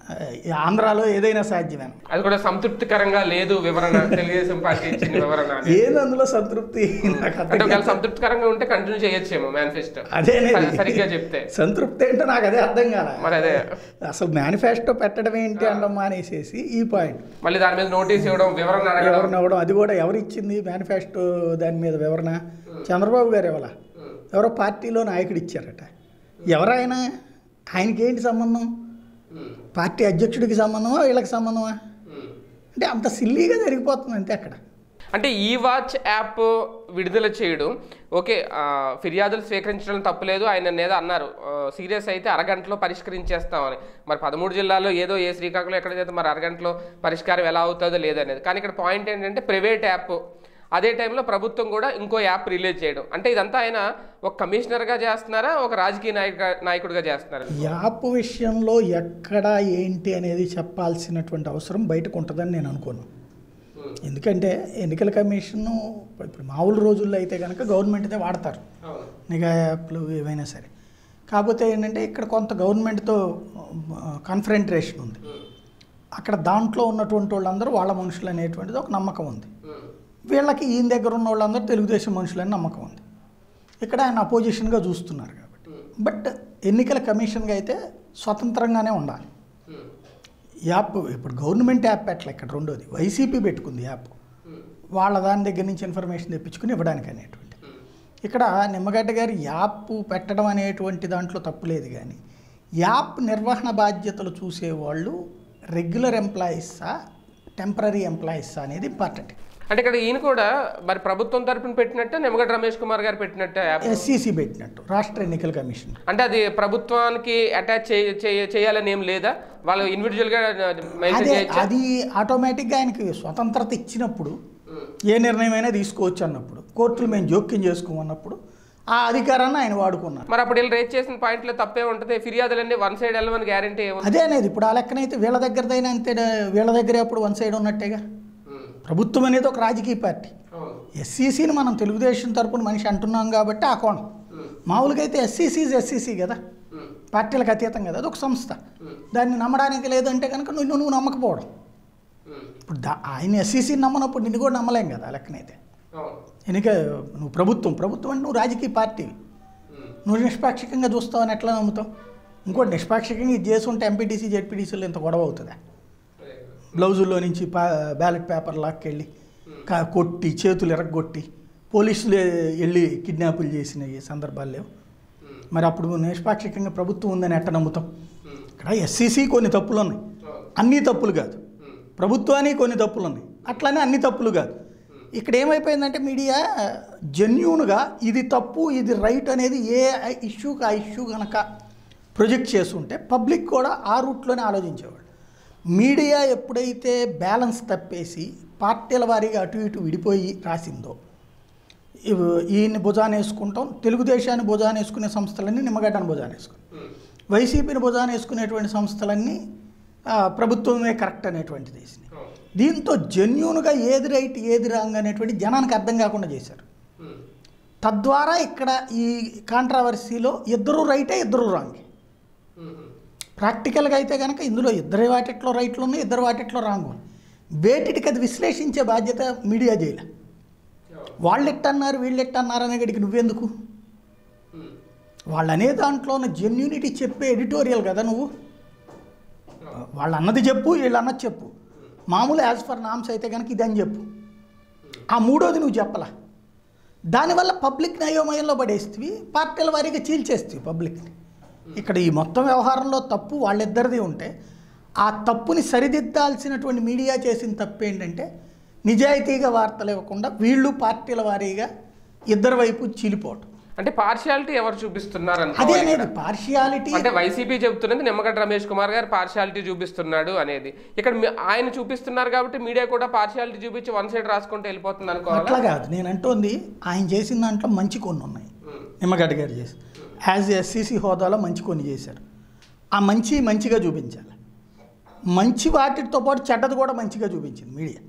ఈ ఆంధ్రాలో ఏదైనా సాధ్యమే అది కూడా సంతృప్తికరంగా లేదు వివరణ తెలుగుదేశం పార్టీ ఇచ్చిన వివరణ అనేది. ఏది అందులో సంతృప్తి నాకు అంటే అర్థం ఒకవేళ కాదు. సంతృప్తికరంగా ఉంటే కంటిన్యూ చేయొచ్చేమో మేనిఫెస్టో అదేనేది. సరిగ్గా చెప్తే సంతృప్తి ఏంటో నాకు అదే అర్థం కాల మరి అదే అసలు మేనిఫెస్టో పెట్టడం ఏంటి అనడం మానేసేసి ఈ పాయింట్ మళ్ళీ దాని మీద నోటీస్ ఇవ్వడం వివరణ అడగడం ఎవరిని ఇవ్వడం అది కూడా ఎవరు ఇచ్చింది మేనిఫెస్టో దాని మీద వివరణ చంద్రబాబు గారు ఇవ్వాల ఎవరో పార్టీలో నాయకుడు ఇచ్చారట ఎవరైనా ఆయనకి ఏంటి సంబంధం ఉమ్, పార్టీ అధ్యక్షుడికి సంబంధమా వీళ్ళకి సంబంధమా ఉమ్. అంటే అంత సిల్లీగా జరిగిపోతుంది అంతే అక్కడ అంటే ఈ వాచ్ యాప్ విడుదల చేయడం ఓకే ఆ, ఫిర్యాదులు స్వీకరించడం తప్పులేదు ఆయన ఏదో అన్నారు సీరియస్ అయితే అరగంటలో పరిష్కరించేస్తామని మరి పదమూడు జిల్లాలో ఏదో ఏ శ్రీకాకుళం ఎక్కడైతే మరి అరగంటలో పరిష్కారం ఎలా అవుతుందో లేదనేది కానీ ఇక్కడ పాయింట్ ఏంటంటే ప్రైవేట్ యాప్ అదే టైంలో ప్రభుత్వం కూడా ఇంకో యాప్ రిలీజ్ చేయడం అంటే ఇదంతా ఆయన ఒక కమిషనర్గా చేస్తున్నారా ఒక రాజకీయ నాయక నాయకుడిగా చేస్తున్నారా యాప్ విషయంలో ఎక్కడ ఏంటి అనేది చెప్పాల్సినటువంటి అవసరం బయటకు ఉంటుందని నేను అనుకోను ఎందుకంటే ఎన్నికల కమిషన్ ఇప్పుడు మామూలు రోజుల్లో అయితే కనుక గవర్నమెంట్దే వాడతారు అవును నిఘా యాప్లు ఏవైనా సరే కాకపోతే ఏంటంటే ఇక్కడ కొంత గవర్నమెంట్తో కన్ఫరెంట్రేషన్ ఉంది అక్కడ దాంట్లో ఉన్నటువంటి వాళ్ళందరూ వాళ్ళ మనుషులు అనేటువంటిది ఒక నమ్మకం ఉంది వీళ్ళకి ఈయన దగ్గర ఉన్న వాళ్ళందరూ తెలుగుదేశం మనుషులని నమ్మకం ఉంది ఇక్కడ ఆయన అపోజిషన్గా చూస్తున్నారు కాబట్టి బట్ ఎన్నికల కమిషన్గా అయితే స్వతంత్రంగానే ఉండాలి యాప్ ఇప్పుడు గవర్నమెంట్ యాప్ పెట్టలే ఇక్కడ రెండోది వైసీపీ పెట్టుకుంది యాప్ వాళ్ళ దాని దగ్గర నుంచి ఇన్ఫర్మేషన్ తెప్పించుకుని ఇవ్వడానికి అనేటువంటి ఇక్కడ నిమ్మగడ్డ గారి యాప్ పెట్టడం అనేటువంటి దాంట్లో తప్పు లేదు కానీ యాప్ నిర్వహణ బాధ్యతలు చూసేవాళ్ళు రెగ్యులర్ ఎంప్లాయీసా టెంపరీ ఎంప్లాయీసా అనేది ఇంపార్టెంట్ అంటే ఇక్కడ ఈయన కూడా మరి ప్రభుత్వం తరపున పెట్టినట్టే నిమ్మగడ్డ రమేష్ కుమార్ గారు పెట్టినట్టే యాప్ ఎస్సీసీ పెట్టినట్టు రాష్ట్ర ఎన్నికల కమిషన్ అంటే అది ప్రభుత్వానికి అటాచ్ చేయ- చేయ- చేయాలని ఏం లేదా వాళ్ళు ఇండివిజువల్ గా మెన్షన్ అదే చేయొచ్చా అది ఆటోమేటిక్గా ఆయనకి స్వతంత్రత ఇచ్చినప్పుడు ఏ నిర్ణయమైనా తీసుకోవచ్చు అన్నప్పుడు కోర్టులు మేము జోక్యం చేసుకోమన్నప్పుడు ఆ అధికారాన్ని ఆయన వాడుకున్నారు మరి అప్పుడు వీళ్ళు రేట్ చేసిన పాయింట్లో తప్పే ఉంటుంది ఫిర్యాదులన్నీ వన్ సైడ్ వెళ్ళమని గ్యారంటీ ఏముంది అదే అనేది ఇప్పుడు ఆ లెక్కనైతే వీళ్ళ దగ్గరదైనా అంతే వీళ్ళ దగ్గరే అప్పుడు వన్ సైడ్ ఉన్నట్టేగా ప్రభుత్వం అనేది ఒక రాజకీయ పార్టీ ఎస్సీసీని మనం తెలుగుదేశం తరపున మనిషి అంటున్నాం కాబట్టి ఆ కోణం మామూలుగా అయితే ఎస్సీసీ ఎస్సీసీ కదా పార్టీలకు అతీతం కదా అది ఒక సంస్థ దాన్ని నమ్మడానికి లేదంటే కనుక నువ్వు నువ్వు నమ్మకపోవడం ఇప్పుడు దా ఆయన ఎస్సీసీని నమ్మనప్పుడు నిన్ను కూడా నమ్మలేం కదా ఆ లెక్కనైతే ఎన్నిక నువ్వు ప్రభుత్వం ప్రభుత్వం అంటే నువ్వు రాజకీయ పార్టీ నువ్వు నిష్పాక్షికంగా చూస్తావని ఎట్లా నమ్ముతావు ఇంకోటి నిష్పాక్షికంగా ఇది చేసి ఉంటే ఎంపీటీసీ జెడ్పీటీసీలు ఇంత గొడవ అవుతుందా బ్లౌజుల్లో నుంచి పా బ్యాలెట్ పేపర్ లాక్కెళ్ళి కా కొట్టి చేతులు ఎరగొట్టి పోలీసులు వెళ్ళి కిడ్నాపులు చేసిన ఈ సందర్భాలు లేవు మరి అప్పుడు నిష్పాక్షికంగా ప్రభుత్వం ఉందని ఎట్ట నమ్ముతాం ఇక్కడ ఎస్సీసీ కొన్ని తప్పులు ఉన్నాయి అన్ని తప్పులు కాదు ప్రభుత్వానికి కొన్ని తప్పులు ఉన్నాయి అట్లానే అన్ని తప్పులు కాదు ఇక్కడ ఏమైపోయిందంటే మీడియా జెన్యున్గా ఇది తప్పు ఇది రైట్ అనేది ఏ ఇష్యూకి ఆ ఇష్యూ కనుక ప్రొజెక్ట్ చేస్తుంటే పబ్లిక్ కూడా ఆ రూట్లోనే ఆలోచించేవాడు మీడియా ఎప్పుడైతే బ్యాలెన్స్ తప్పేసి పార్టీల వారీగా అటు ఇటు విడిపోయి రాసిందో ఇవ్- ఈయన్ని భుజాన వేసుకుంటాం తెలుగుదేశాన్ని భుజాన వేసుకునే సంస్థలన్నీ నిమ్మగడ్డను భుజాన వేసుకుంటాం వైసీపీని భుజాన వేసుకునేటువంటి సంస్థలన్నీ ఆ, ప్రభుత్వమే కరెక్ట్ అనేటువంటిది వేసినాయి దీంతో జెన్యున్గా ఏది రైట్ ఏది రాంగ్ అనేటువంటి జనానికి అర్థం కాకుండా చేశారు తద్వారా ఇక్కడ ఈ కాంట్రవర్సీలో ఇద్దరు రైటే ఇద్దరు రాంగ్ ప్రాక్టికల్గా అయితే కనుక ఇందులో ఇద్దరి వాటిట్లో రైట్లు ఉన్నాయి ఇద్దరు వాటిట్లో రాంగ్ ఉన్నాయి వేటికి అది విశ్లేషించే బాధ్యత మీడియా చేయలే వాళ్ళు ఎట్టన్నారు వీళ్ళు ఎట్టన్నారు అనే గడికి నువ్వెందుకు వాళ్ళు అనే దాంట్లో ఉన్న జెన్యూనిటీ చెప్పే ఎడిటోరియల్ కదా నువ్వు వాళ్ళు అన్నది చెప్పు వీళ్ళు అన్నది చెప్పు మామూలు యాజ్ ఫర్ నామ్స్ అయితే కనుక ఇది అని చెప్పు ఆ మూడోది నువ్వు చెప్పలా దానివల్ల పబ్లిక్ నయోమయంలో పడేస్తేవి పార్టీల వారీగా చీల్చేస్తేవి పబ్లిక్ని ఇక్కడ ఈ మొత్తం వ్యవహారంలో తప్పు వాళ్ళిద్దరిది ఉంటే ఆ తప్పుని సరిదిద్దాల్సినటువంటి మీడియా చేసిన తప్పు ఏంటంటే నిజాయితీగా వార్తలు ఇవ్వకుండా వీళ్ళు పార్టీల వారీగా ఇద్దరి వైపు చీలిపోవటం అంటే పార్షియాలిటీ ఎవరు చూపిస్తున్నారు అదే అనుకోవాలి అనేది ఇక్కడ. పార్షియాలిటీ అంటే వైసీపీ చెబుతున్నది నిమ్మగడ్డ రమేష్ కుమార్ గారు పార్షియాలిటీ చూపిస్తున్నాడు అనేది ఇక్కడ మీ- ఆయన చూపిస్తున్నారు కాబట్టి మీడియా కూడా పార్షియాలిటీ చూపించి వన్ సైడ్ రాసుకుంటూ వెళ్ళిపోతుంది అనుకోవాలా అట్లా కాదు నేను అంటోంది ఆయన చేసిన దాంట్లో మంచి కొన్ని ఉన్నాయి నిమ్మగడ్డ గారు చేసి యాజ్ ఎస్సీసీ హోదాలో మంచి కొన్ని చేశారు ఆ మంచి మంచిగా చూపించాలి మంచి వాటితో పాటు చెడ్డది కూడా మంచిగా చూపించింది మీడియా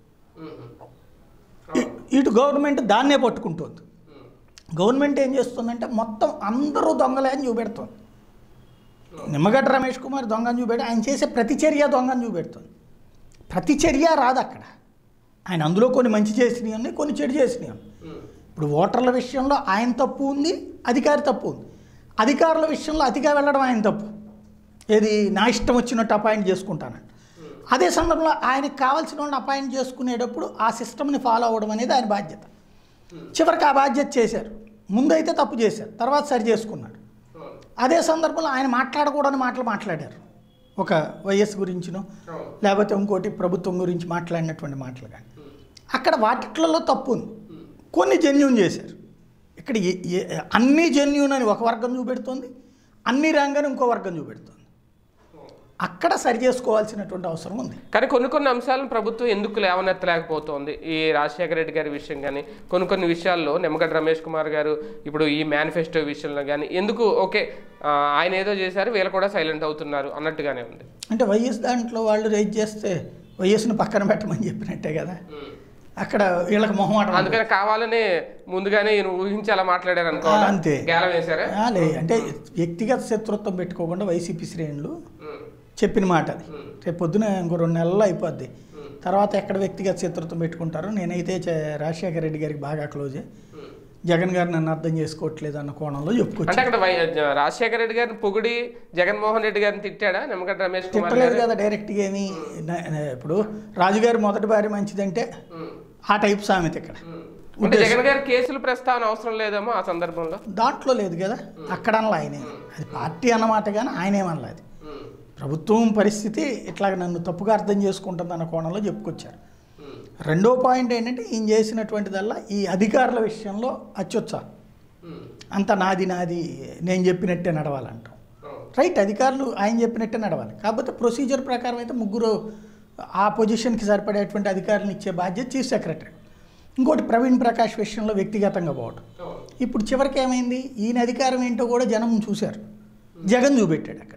ఇ- ఇటు గవర్నమెంట్ దాన్నే పట్టుకుంటుంది గవర్నమెంట్ ఏం చేస్తుందంటే మొత్తం అందరూ దొంగలే అని చూపెడుతుంది నిమ్మగడ్డ రమేష్ కుమార్ దొంగను చూపెట్టి ఆయన చేసే ప్రతి చర్య దొంగను చూపెడుతుంది ప్రతి చర్య రాదు అక్కడ ఆయన అందులో కొన్ని మంచి చేసినవి ఉన్నాయి కొన్ని చెడు చేసినవి ఉన్నాయి ఇప్పుడు ఓటర్ల విషయంలో ఆయన తప్పు ఉంది అధికారి తప్పు ఉంది అధికారుల విషయంలో అతిగా వెళ్ళడం ఆయన తప్పు ఏది నా ఇష్టం వచ్చినట్టు అపాయింట్ చేసుకుంటానంట అదే సందర్భంలో ఆయనకు కావాల్సిన వాళ్ళని అపాయింట్ చేసుకునేటప్పుడు ఆ సిస్టమ్ని ఫాలో అవ్వడం అనేది ఆయన బాధ్యత చివరికి ఆ బాధ్యత చేశారు ముందైతే తప్పు చేశారు తర్వాత సరి చేసుకున్నాడు అదే సందర్భంలో ఆయన మాట్లాడకూడని మాటలు మాట్లాడారు ఒక వైఎస్ గురించినో లేకపోతే ఇంకోటి ప్రభుత్వం గురించి మాట్లాడినటువంటి మాటలు కానీ అక్కడ వాటిట్లలో తప్పు ఉంది కొన్ని జెన్యున్ చేశారు ఇక్కడ ఏ- ఏ- అన్నీ జెన్యున్ అని ఒక వర్గం చూపెడుతుంది అన్ని రాంగని ఇంకో వర్గం చూపెడుతుంది అక్కడ సరి చేసుకోవాల్సినటువంటి అవసరం ఉంది కానీ కొన్ని కొన్ని అంశాలను ప్రభుత్వం ఎందుకు లేవనెత్తలేకపోతోంది ఈ రాజశేఖర రెడ్డి గారి విషయం కానీ కొన్ని కొన్ని విషయాల్లో నిమ్మగడ్డ రమేష్ కుమార్ గారు ఇప్పుడు ఈ మేనిఫెస్టో విషయంలో కానీ ఎందుకు ఓకే ఆ, ఆయన ఏదో చేశారు వీళ్ళు కూడా సైలెంట్ అవుతున్నారు అన్నట్టుగానే ఉంది అంటే వైఎస్ దాంట్లో వాళ్ళు రైజ్ చేస్తే వైఎస్ని పక్కన పెట్టమని చెప్పినట్టే కదా అక్కడ వీళ్ళకి మొహమాట ఉండదు. అందుకని కావాలని ముందుగానే ఈయన ఊహించి అలా మాట్లాడారు అనుకో ఆ, అంతే. గేలం వేశారా ఆ, లే అంటే వ్యక్తిగత శత్రుత్వం పెట్టుకోకుండా వైసీపీ శ్రేణులు చెప్పిన మాట అది రేపు పొద్దున ఇంకో రెండు నెలల్లో అయిపోద్ది తర్వాత ఎక్కడ వ్యక్తిగత శత్రుత్వం పెట్టుకుంటారో నేనైతే చే- రాజశేఖర రెడ్డి గారికి బాగా క్లోజే జగన్ గారు నన్ను అర్థం చేసుకోవట్లేదు అన్న కోణంలో చెప్పుకోవచ్చు అంటే అక్కడ వై- రాజశేఖర రెడ్డి గారిని పొగిడి జగన్మోహన్ రెడ్డి గారిని తిట్టాడా నిమ్మగడ్డ రమేష్ కుమార్ తిట్టలేదు గారు కదా డైరెక్ట్గా ఏమి న- న- ఇప్పుడు రాజుగారి మొదటి భార్య మంచిదంటే ఆ టైప్ సామెత ఇక్కడ అంటే జగన్ గారి కేసులు ప్రస్తావన అవసరం లేదేమో ఆ సందర్భంలో దాంట్లో లేదు కదా అక్కడ అనలా ఆయనే అది పార్టీ అన్నమాట కానీ ఆయనేమనలా అది ప్రభుత్వం పరిస్థితి ఇట్లాగ నన్ను తప్పుగా అర్థం చేసుకుంటుంది అన్న కోణంలో చెప్పుకొచ్చారు రెండో పాయింట్ ఏంటంటే ఈయన చేసినటువంటిదల్లా ఈ అధికారుల విషయంలో అత్యుత్సాహం అంత నాది నాది నేను చెప్పినట్టే నడవాలంటాం రైట్ అధికారులు ఆయన చెప్పినట్టే నడవాలి కాకపోతే ప్రొసీజర్ ప్రకారం అయితే ముగ్గురు ఆ పొజిషన్కి సరిపడేటువంటి అధికారులను ఇచ్చే బాధ్యత చీఫ్ సెక్రటరీ ఇంకోటి ప్రవీణ్ ప్రకాష్ విషయంలో వ్యక్తిగతంగా పోవడం ఇప్పుడు చివరికి ఏమైంది ఈయన అధికారం ఏంటో కూడా జనం చూశారు జగన్ చూపెట్టాడు అక్కడ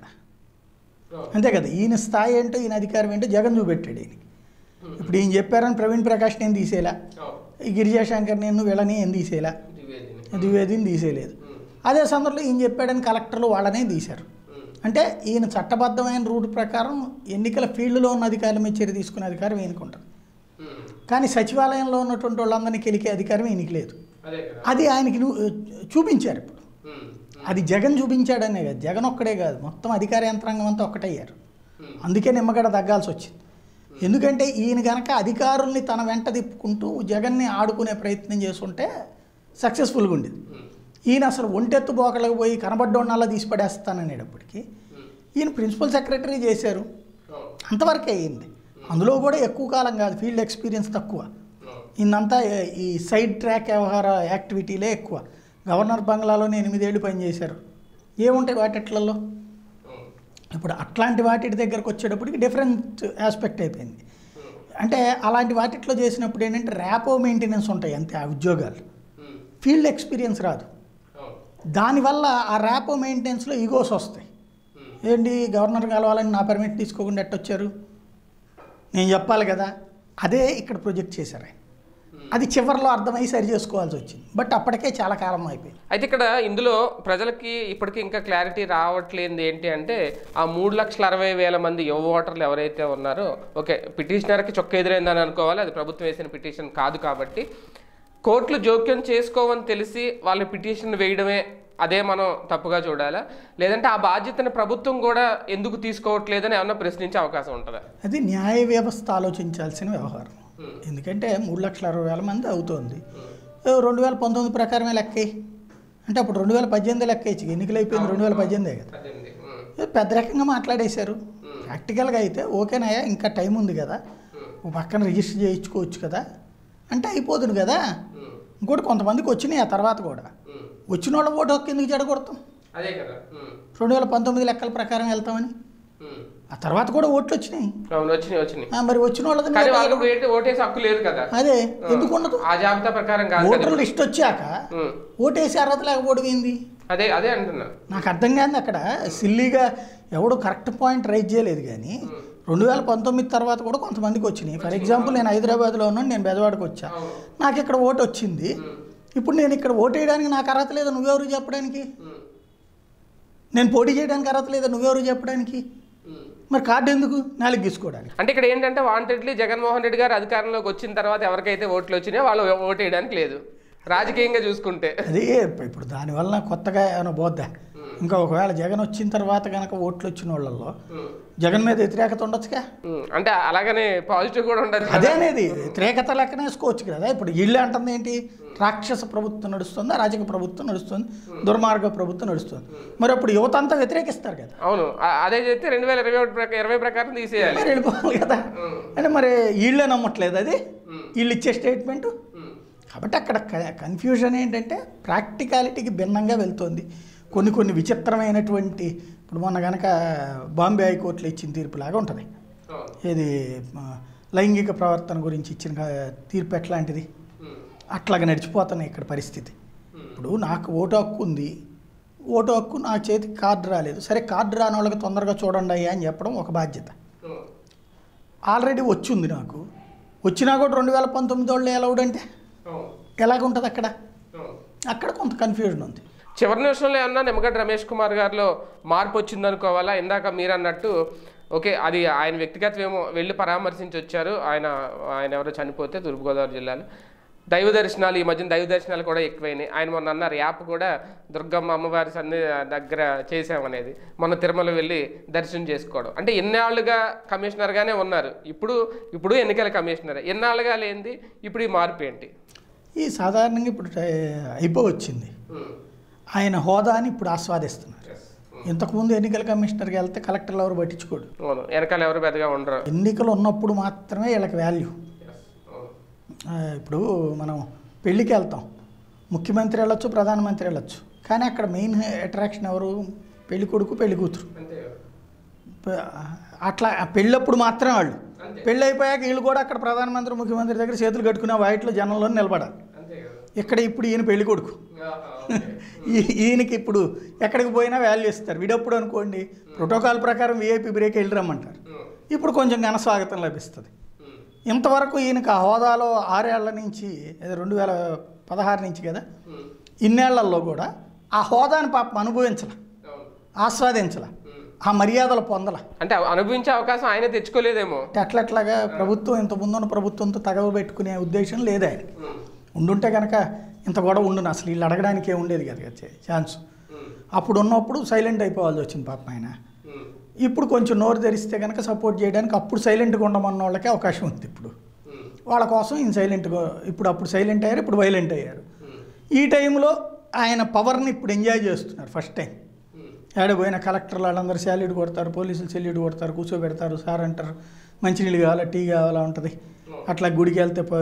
అంతే కదా ఈయన స్థాయి ఏంటో ఈయన అధికారం ఏంటో జగన్ చూపెట్టాడు ఈయనకి ఇప్పుడు ఈయన చెప్పారని ప్రవీణ్ ప్రకాష్ నేను తీసేలా ఈ గిరిజాశంకర్ నేను వీళ్ళని ఏం తీసేలా ద్వివేదిని తీసేయలేదు అదే సందర్భంలో ఈయన చెప్పాడని కలెక్టర్లు వాళ్ళనే తీశారు అంటే ఈయన చట్టబద్ధమైన రూట్ ప్రకారం ఎన్నికల ఫీల్డ్లో ఉన్న అధికారుల మీద చర్య తీసుకునే అధికారం ఈయనకుంటుంది కానీ సచివాలయంలో ఉన్నటువంటి వాళ్ళందరినీ కెలికే అధికారం ఈయనకి లేదు అదే కదా అది ఆయనకి ను- చూపించారు ఇప్పుడు అది జగన్ చూపించాడనే కాదు జగన్ ఒక్కడే కాదు మొత్తం అధికార యంత్రాంగం అంతా ఒక్కటయ్యారు అందుకే నిమ్మగడ తగ్గాల్సి వచ్చింది ఎందుకంటే ఈయన గనక అధికారుల్ని తన వెంట తిప్పుకుంటూ జగన్ని ఆడుకునే ప్రయత్నం చేస్తుంటే సక్సెస్ఫుల్గా ఉండేది ఈయన అసలు ఒంటెత్తు బోకలకు పోయి కనబడ్డోళ్ళ తీసి పడేస్తాననేటప్పటికీ ఈయన ప్రిన్సిపల్ సెక్రటరీ చేశారు అంతవరకే అయ్యింది అందులో కూడా ఎక్కువ కాలం కాదు ఫీల్డ్ ఎక్స్పీరియన్స్ తక్కువ ఇన్నంతా ఈ సైడ్ ట్రాక్ వ్యవహార యాక్టివిటీలే ఎక్కువ గవర్నర్ బంగ్లాలోనే ఎనిమిదేళ్ళు పనిచేశారు ఏముంటాయి వాటిట్లలో ఇప్పుడు అట్లాంటి వాటి దగ్గరకు వచ్చేటప్పటికి డిఫరెంట్ ఆస్పెక్ట్ అయిపోయింది అంటే అలాంటి వాటిట్లో చేసినప్పుడు ఏంటంటే ర్యాపో మెయింటెనెన్స్ ఉంటాయి అంతే ఆ ఉద్యోగాలు ఫీల్డ్ ఎక్స్పీరియన్స్ రాదు దానివల్ల ఆ ర్యాపో మెయింటెనెన్స్లో ఈగోస్ వస్తాయి ఏంటి గవర్నర్ కలవాలని నా పర్మిట్ తీసుకోకుండా ఎట్టొచ్చారు నేను చెప్పాలి కదా అదే ఇక్కడ ప్రొజెక్ట్ చేశారు ఆయన అది చివరిలో అర్థమై సరి చేసుకోవాల్సి వచ్చింది బట్ అప్పటికే చాలా కాలం అయిపోయింది అయితే ఇక్కడ ఇందులో ప్రజలకి ఇప్పటికీ ఇంకా క్లారిటీ రావట్లేదు ఏంటి అంటే ఆ మూడు లక్షల అరవై వేల మంది యువ ఓటర్లు ఎవరైతే ఉన్నారో ఓకే పిటిషనర్కి చొక్క ఎదురైందని అనుకోవాలి అది ప్రభుత్వం వేసిన పిటిషన్ కాదు కాబట్టి కోర్టులు జోక్యం చేసుకోవని తెలిసి వాళ్ళ పిటిషన్ వేయడమే అదే మనం తప్పుగా చూడాలా లేదంటే ఆ బాధ్యతను ప్రభుత్వం కూడా ఎందుకు తీసుకోవట్లేదని ఏమన్నా ప్రశ్నించే అవకాశం ఉంటుందా అది న్యాయ వ్యవస్థ ఆలోచించాల్సిన వ్యవహారం ఎందుకంటే మూడు లక్షల అరవై వేల మంది అవుతోంది ఏ, రెండు వేల పంతొమ్మిది ప్రకారమే లెక్కేయి అంటే అప్పుడు రెండు వేల పద్దెనిమిది లెక్కేయచ్చు ఎన్నికలు అయిపోయింది రెండు వేల పద్దెనిమిదే కదా అదేండి ఉమ్, ఏ, పెద్ద రకంగా మాట్లాడేశారు ప్రాక్టికల్గా అయితే ఓకేనాయా ఇంకా టైం ఉంది కదా ఓ పక్కన రిజిస్టర్ చేయించుకోవచ్చు కదా అంటే అయిపోతుంది కదా ఉమ్, ఇంకోటి కొంతమందికి వచ్చినాయి ఆ తర్వాత కూడా ఉమ్. వచ్చిన వాళ్ళ ఓటు హక్కు ఎందుకు చెడగొడతాం అదే కదా ఉమ్, రెండు వేల పంతొమ్మిది లెక్కల ప్రకారం వెళ్తామని ఉమ్. ఆ తర్వాత కూడా ఓట్లు వచ్చినాయి అవును వచ్చినాయి వచ్చినాయి ఆ, మరి వచ్చిన వాళ్ళది కానీ వాళ్ళకి ఓటే- ఓటేసే హక్కు లేదు కదా అదే ఎందుకు ఉండదు ఆ జాబితా ప్రకారం కాదు కదా ఓటర్ లిస్ట్ వచ్చాక ఉమ్. ఓటేసి అర్హత లేకపోవడం ఏంది అదే అదే అంటున్నా నాకు అర్థం కాదు అక్కడ సిల్లీగా ఎవడు కరెక్ట్ పాయింట్ రైజ్ చేయలేదు కానీ రెండు వేల పంతొమ్మిది తర్వాత కూడా కొంతమందికి వచ్చినాయి ఫర్ ఎగ్జాంపుల్ నేను హైదరాబాద్లో ఉన్నాను నేను బెదవాడకు వచ్చా అవును. నాకు ఇక్కడ ఓటు వచ్చింది ఇప్పుడు నేను ఇక్కడ ఓటు వేయడానికి నాకు అర్హత లేదు నువ్వెవరు చెప్పడానికి ఉమ్. నేను పోటీ చేయడానికి అర్హత లేదా నువ్వెవరు చెప్పడానికి మరి కార్డు ఎందుకు నాలుగు గీసుకోవడానికి అంటే ఇక్కడ ఏంటంటే వాంటెడ్లీ జగన్మోహన్ రెడ్డి గారు అధికారంలోకి వచ్చిన తర్వాత ఎవరికైతే ఓట్లు వచ్చినాయో వాళ్ళు ఓటు వేయడానికి లేదు రాజకీయంగా చూసుకుంటే అదే ఇప్పుడు దానివల్ల కొత్తగా ఏమైనా పోద్దా ఇంకా ఒకవేళ జగన్ వచ్చిన తర్వాత కనుక ఓట్లు వచ్చిన వాళ్ళల్లో జగన్ మీద వ్యతిరేకత ఉండొచ్చుగా ఉమ్, అంటే అలాగనే పాజిటివ్ కూడా ఉండదు అదే అనేది వ్యతిరేకత లెక్కన వేసుకోవచ్చు కదా ఇప్పుడు వీళ్ళు అంటుంది ఏంటి రాక్షస ప్రభుత్వం నడుస్తుంది అరాజక ప్రభుత్వం నడుస్తుంది దుర్మార్గ ప్రభుత్వం నడుస్తుంది మరి అప్పుడు యువత అంతా వ్యతిరేకిస్తారు కదా అవును ఆ- అదే చెప్తే రెండు వేల ఇరవై ఒకటి ప్రకారం ఇరవై ప్రకారం తీసేయాలి మరి వెళ్ళిపోవాలి కదా అంటే మరి వీళ్ళే నమ్మట్లేదు అది వీళ్ళు ఇచ్చే స్టేట్మెంటు ఉమ్, కాబట్టి అక్కడ కన్ఫ్యూజన్ ఏంటంటే ప్రాక్టికాలిటీకి భిన్నంగా వెళ్తుంది కొన్ని కొన్ని విచిత్రమైనటువంటి ఇప్పుడు మొన్న కనుక బాంబే హైకోర్టులో ఇచ్చిన తీర్పులాగా ఉంటుంది అవును. ఏది ఆ, లైంగిక ప్రవర్తన గురించి ఇచ్చిన కా- తీర్పు ఎట్లాంటిది ఉమ్, అట్లాగ నడిచిపోతున్నాయి ఇక్కడ పరిస్థితి ఉమ్, ఇప్పుడు నాకు ఓటు హక్కు ఉంది ఓటు హక్కు నా చేతికి కార్డు రాలేదు సరే కార్డు రాని వాళ్ళకి తొందరగా చూడండి అయ్యా అని చెప్పడం ఒక బాధ్యత ఉమ్, ఆల్రెడీ వచ్చింది నాకు వచ్చినా కూడా రెండు వేల పంతొమ్మిది వాళ్ళు ఎలౌడ్ అంటే అవును. ఎలాగుంటుంది అక్కడ అవును. అక్కడ కొంత కన్ఫ్యూజన్ ఉంది చివరి నిమిషంలో ఏమన్నా నిమ్మగడ్డ రమేష్ కుమార్ గారిలో మార్పు వచ్చిందనుకోవాలా ఇందాక మీరు అన్నట్టు ఓకే అది ఆయన వ్యక్తిగతం ఏమో వెళ్ళి పరామర్శించి వచ్చారు ఆయన ఆయన ఎవరో చనిపోతే తూర్పుగోదావరి జిల్లాలో దైవ దర్శనాలు ఈ మధ్యన దైవ దర్శనాలు కూడా ఎక్కువైనాయి ఆయన మొన్న అన్నారు యాప్ కూడా దుర్గమ్మ అమ్మవారి సన్ని దగ్గర చేసామనేది మొన్న తిరుమల వెళ్ళి దర్శనం చేసుకోవడం అంటే ఎన్నాళ్ళుగా కమిషనర్గానే ఉన్నారు ఇప్పుడు ఇప్పుడు ఎన్నికల కమిషనర్ ఎన్నాళ్ళుగా లేనిది ఇప్పుడు ఈ మార్పు ఏంటి ఈ సాధారణంగా ఇప్పుడు అయిపోవచ్చింది ఆయన హోదాని ఇప్పుడు ఆస్వాదిస్తున్నారు ఇంతకుముందు ఎన్నికల కమిషనర్కి వెళ్తే కలెక్టర్లు ఎవరు పట్టించుకోడు అవును వెనకాల ఎవరు పెద్దగా ఉండరు ఎన్నికలు ఉన్నప్పుడు మాత్రమే వీళ్ళకి వాల్యూ ఆ, ఇప్పుడు మనం పెళ్ళికి వెళ్తాం ముఖ్యమంత్రి వెళ్ళొచ్చు ప్రధానమంత్రి వెళ్ళొచ్చు కానీ అక్కడ మెయిన్ అట్రాక్షన్ ఎవరు పెళ్లి కొడుకు పెళ్లి కూతురు అంతే ప- అట్లా ఆ పెళ్ళప్పుడు మాత్రమే వాళ్ళు అంతే. పెళ్ళి అయిపోయాక వీళ్ళు కూడా అక్కడ ప్రధానమంత్రి ముఖ్యమంత్రి దగ్గర చేతులు కట్టుకునే వాయిట్లో జనంలో నిలబడాలి అంతే కదా ఇక్కడ ఇప్పుడు ఈయన పెళ్లి కొడుకు ఆహా, ఓకే. ఈ- ఈయనకి ఇప్పుడు ఎక్కడికి పోయినా వాల్యూ ఇస్తారు వీడప్పుడు అనుకోండి ప్రోటోకాల్ ప్రకారం విఐపి బ్రేక్ వెళ్ళి రమ్మంటారు ఉమ్, ఇప్పుడు కొంచెం ఘన స్వాగతం లభిస్తుంది ఉమ్, ఇంతవరకు ఈయనకి ఆ హోదాలో ఆరేళ్ల నుంచి అదే రెండు వేల పదహారు నుంచి కదా ఉమ్, ఇన్నేళ్లలో కూడా ఆ హోదాని పాపం అనుభవించాల అవును. ఆస్వాదించాల ఉమ్. ఆ మర్యాదలు పొందల అంటే అనుభవించే అవకాశం ఆయన తెచ్చుకోలేదేమో అంటే అట్లట్లాగా ప్రభుత్వం ఇంత ముందున్న ప్రభుత్వంతో తగవ పెట్టుకునే ఉద్దేశం లేదు ఆయన ఉమ్, ఉండుంటే కనుక ఇంత గొడవ ఉండును అసలు వీళ్ళు అడగడానికి ఏం ఉండేది కదా ఛాన్స్ ఉమ్, అప్పుడు ఉన్నప్పుడు సైలెంట్ అయిపోవాల్సి వచ్చింది పాపం ఆయన ఉమ్, ఇప్పుడు కొంచెం నోరు తెరిస్తే కనుక సపోర్ట్ చేయడానికి అప్పుడు సైలెంట్గా ఉండమన్న వాళ్ళకే అవకాశం ఉంది ఇప్పుడు ఉమ్, వాళ్ళ కోసం ఈయన సైలెంట్గా ఇప్పుడు అప్పుడు సైలెంట్ అయ్యారు ఇప్పుడు వైలెంట్ అయ్యారు ఉమ్, ఈ టైంలో ఆయన పవర్ని ఇప్పుడు ఎంజాయ్ చేస్తున్నారు ఫస్ట్ టైం ఉమ్, ఏడపోయిన కలెక్టర్లు వాళ్ళందరూ శాల్యూట్ కొడతారు పోలీసులు సెల్యూట్ కొడతారు కూర్చోబెడతారు సార్ అంటారు మంచినీళ్ళు కావాలా టీ కావాలా ఉంటుంది అట్లా గుడికి వెళ్తే ప-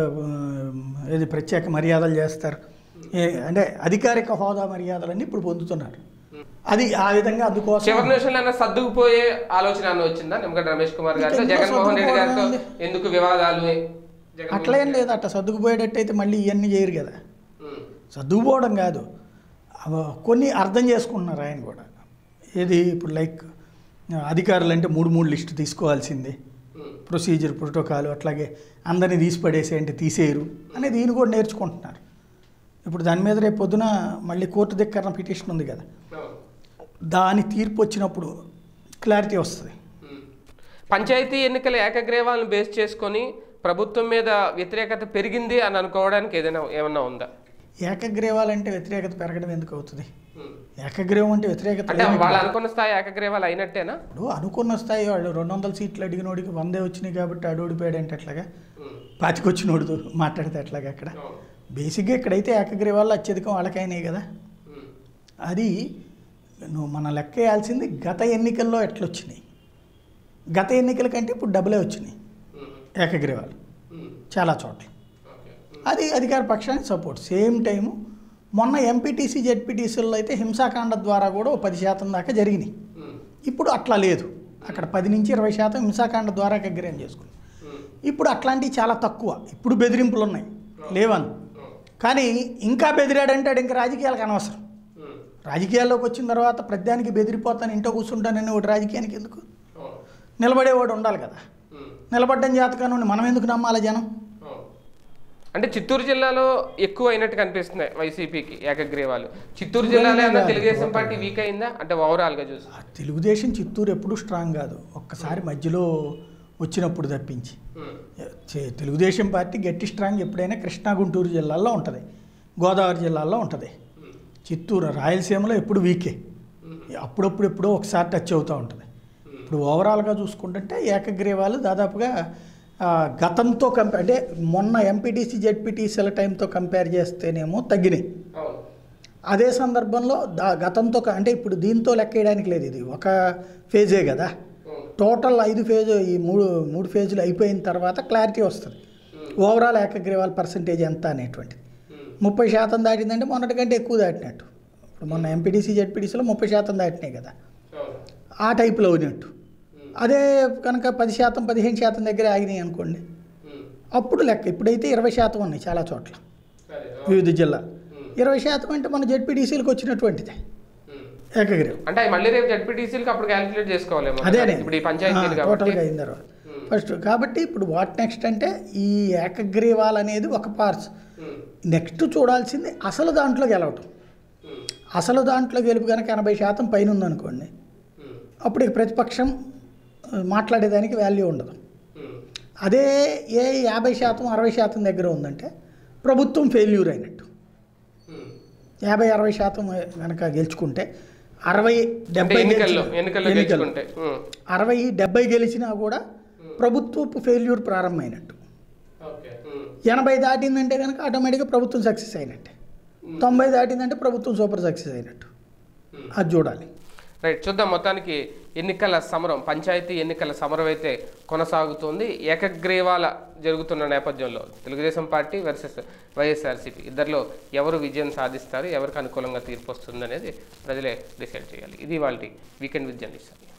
ఏది ప్రత్యేక మర్యాదలు చేస్తారు ఏ- అంటే అధికారిక హోదా మర్యాదలన్నీ ఇప్పుడు పొందుతున్నారు అది ఆ విధంగా అందుకోసం చివరి నిమిషంలో అన్న సర్దుకుపోయే ఆలోచన అన్న వచ్చిందా నిమ్మగడ్డ రమేష్ కుమార్ గారితో ఇంకెందుకు జగన్మోహన్ రెడ్డి గారితో సర్దుకుపోవడం ఎందుకు వివాదాలు జగన్మోహన్ అట్లేం లేదు అట్లా సర్దుకుపోయేటట్టయితే మళ్ళీ ఇవన్నీ చేయరు కదా ఉమ్, చదువుకోవడం కాదు అవ- కొన్ని అర్థం చేసుకుంటున్నారు ఆయన కూడా ఏది ఇప్పుడు లైక్ అధికారులు అంటే మూడు మూడు లిస్టు తీసుకోవాల్సిందే ఉమ్, ప్రొసీజర్ ప్రోటోకాల్ అట్లాగే అందరినీ తీసి పడేసే అంటే తీసేయరు అనేది ఈయన కూడా నేర్చుకుంటున్నారు ఇప్పుడు దాని మీద రేపు పొద్దున మళ్ళీ కోర్టు దగ్గర పిటిషన్ ఉంది కదా అవును. దాని తీర్పు వచ్చినప్పుడు క్లారిటీ వస్తుంది ఉమ్. పంచాయతీ ఎన్నికల ఏకగ్రీవాలను బేస్ చేసుకొని ప్రభుత్వం మీద వ్యతిరేకత పెరిగింది అని అనుకోవడానికి ఏదైనా ఏమన్నా ఉందా ఏకగ్రీవాలంటే వ్యతిరేకత పెరగడం ఎందుకు అవుతుంది ఉమ్. ఏకగ్రీవం అంటే వ్యతిరేకత అంటే లేనట్టు. వాళ్ళు అనుకున్న స్థాయి ఏకగ్రీవాలు అయినట్టేనా ఇప్పుడు అనుకున్న స్థాయి వాళ్ళు రెండు వందల సీట్లు అడిగినోడికి వందే వచ్చినాయి కాబట్టి ఆడు ఓడిపోయాడు అంటే ఎట్లాగా ఉమ్, పాతికొచ్చినోడు మాట్లాడితే ఎట్లాగా అక్కడ అవును. బేసిక్గా ఇక్కడైతే ఏకగ్రీవాళ్ళు అత్యధికం వాళ్ళకైనాయి కదా ఉమ్, అది నువ్వు మన లెక్క వేయాల్సింది గత ఎన్నికల్లో ఎట్లొచ్చినాయి గత ఎన్నికల కంటే ఇప్పుడు డబులే వచ్చినాయి ఉమ్, ఏకగ్రీవాలు ఉమ్, చాలా చోట్ల ఓకే. అది అధికార పక్షానికి సపోర్ట్ సేమ్ టైము మొన్న ఎంపీటీసీ జెడ్పీటీసీల్లో అయితే హింసాకాండ ద్వారా కూడా ఓ పది శాతం దాకా జరిగినాయి ఉమ్, ఇప్పుడు అట్లా లేదు అక్కడ పది నుంచి ఇరవై శాతం హింసాకాండ ద్వారా ఏకగ్రీవం చేసుకుంది ఉమ్, ఇప్పుడు అట్లాంటివి చాలా తక్కువ ఇప్పుడు బెదిరింపులు ఉన్నాయి లేవను ఉమ్, కానీ ఇంకా బెదిరాడంటే ఆడు ఇంకా రాజకీయాలకు అనవసరం ఉమ్, రాజకీయాల్లోకి వచ్చిన తర్వాత ప్రతిదానికి బెదిరిపోతాను ఇంట్లో కూర్చుంటానని ఒకటి రాజకీయానికి ఎందుకు అవును. నిలబడేవాడు ఉండాలి కదా ఉమ్, నిలబడ్డం జాతకాన్ని మనం ఎందుకు నమ్మాలి జనం అవును. అంటే చిత్తూరు జిల్లాలో ఎక్కువ అయినట్టు కనిపిస్తున్నాయి వైసీపీకి ఏకగ్రీవాలు చిత్తూరు జిల్లాలో ఏమన్నా తెలుగుదేశం పార్టీ వీక్ అయిందా అంటే ఓవరాల్ గా చూసి ఆ తెలుగుదేశం చిత్తూరు ఎప్పుడూ స్ట్రాంగ్ కాదు ఒక్కసారి మధ్యలో వచ్చినప్పుడు తప్పించి ఉమ్, చే- తెలుగుదేశం పార్టీ గట్టి స్ట్రాంగ్ ఎప్పుడైనా కృష్ణా గుంటూరు జిల్లాల్లో ఉంటుంది గోదావరి జిల్లాల్లో ఉంటుంది చిత్తూరు రాయలసీమలో ఎప్పుడు వీకే అప్పుడప్పుడు ఎప్పుడో ఒకసారి టచ్ అవుతూ ఉంటుంది ఇప్పుడు ఓవరాల్గా చూసుకుంటుంటే ఏకగ్రీవాలు దాదాపుగా ఆ, గతంతో కంపేర్ అంటే మొన్న ఎంపీటీసీ జెడ్పీటీసీల టైంతో కంపేర్ చేస్తేనేమో తగ్గినాయి అవును అదే సందర్భంలో దా గతంతో క- అంటే ఇప్పుడు దీంతో లెక్క వేయడానికి లేదు ఇది ఒక ఫేజే కదా ఉమ్, టోటల్ ఐదు ఫేజ్ ఈ మూడు మూడు ఫేజులు అయిపోయిన తర్వాత క్లారిటీ వస్తుంది ఓవరాల్ ఏకగ్రీవాల పర్సంటేజ్ ఎంత అనేటువంటిది ఉమ్, ముప్పై శాతం దాటిందంటే మొన్నటి కంటే ఎక్కువ దాటినట్టు ఇప్పుడు మొన్న ఎంపీటీసీ జెడ్పీటీసీలో ముప్పై శాతం దాటినాయి కదా అవును ఆ టైప్లో ఉన్నట్టు అదే కనుక పది శాతం పదిహేను శాతం దగ్గర ఆగినాయి అనుకోండి ఉమ్, అప్పుడు లెక్క ఇప్పుడైతే ఇరవై శాతం ఉన్నాయి చాలా చోట్ల సరే వివిధ జిల్లాలు ఉమ్, ఇరవై శాతం అంటే మన జెడ్పీటీసీలకు వచ్చినటువంటిదే ఉమ్. ఏకగ్రీవం అంటే అవి మళ్ళీ రేపు జడ్పీటీసీలకి అప్పుడు క్యాలిక్యులేట్ చేసుకోవాలేమో అదేనే ఇప్పుడు ఈ పంచాయతీలు కాబట్టి టోటల్గా అయిన తర్వాత ఫస్ట్ కాబట్టి ఇప్పుడు వాట్ నెక్స్ట్ అంటే ఈ ఏకగ్రీవాలు అనేది ఒక పార్ట్స్ ఉమ్, నెక్స్ట్ చూడాల్సింది అసలు దాంట్లో గెలవటం ఉమ్, అసలు దాంట్లో గెలుపు కనుక ఎనభై శాతం పైన ఉందనుకోండి ఉమ్, అప్పుడు ఇక ప్రతిపక్షం ఆ, మాట్లాడేదానికి వాల్యూ ఉండదు ఉమ్, అదే ఏ యాభై శాతం అరవై శాతం దగ్గర ఉందంటే ప్రభుత్వం ఫెయిల్యూర్ అయినట్టు ఉమ్. యాభై అరవై శాతం కనుక గెలుచుకుంటే అరవై అంటే డెబ్బై ఎన్నికల్లో గెలిచిన- ఎన్నికల్లో ఎన్నికలు. గెలుచుకుంటే ఉమ్, అరవై డెబ్బై గెలిచినా కూడా ప్రభుత్వపు ఫెయిల్యూర్ ప్రారంభమైనట్టు ఓకే ఉమ్, ఎనభై దాటిందంటే కనుక ఆటోమేటిక్గా ప్రభుత్వం సక్సెస్ అయినట్టే తొంభై దాటిందంటే ప్రభుత్వం సూపర్ సక్సెస్ అయినట్టు అది చూడాలి రైట్ చూద్దాం మొత్తానికి ఎన్నికల సమరం పంచాయతీ ఎన్నికల సమరం అయితే కొనసాగుతోంది ఏకగ్రీవాల జరుగుతున్న నేపథ్యంలో తెలుగుదేశం పార్టీ వర్సెస్ వైఎస్ఆర్సీపీ ఇద్దరిలో ఎవరు విజయం సాధిస్తారు ఎవరికి అనుకూలంగా తీర్పు వస్తుంది అనేది ప్రజలే డిసైడ్ చేయాలి ఇది వాళ్ళ వీకెండ్ విత్ జర్నలిస్ట్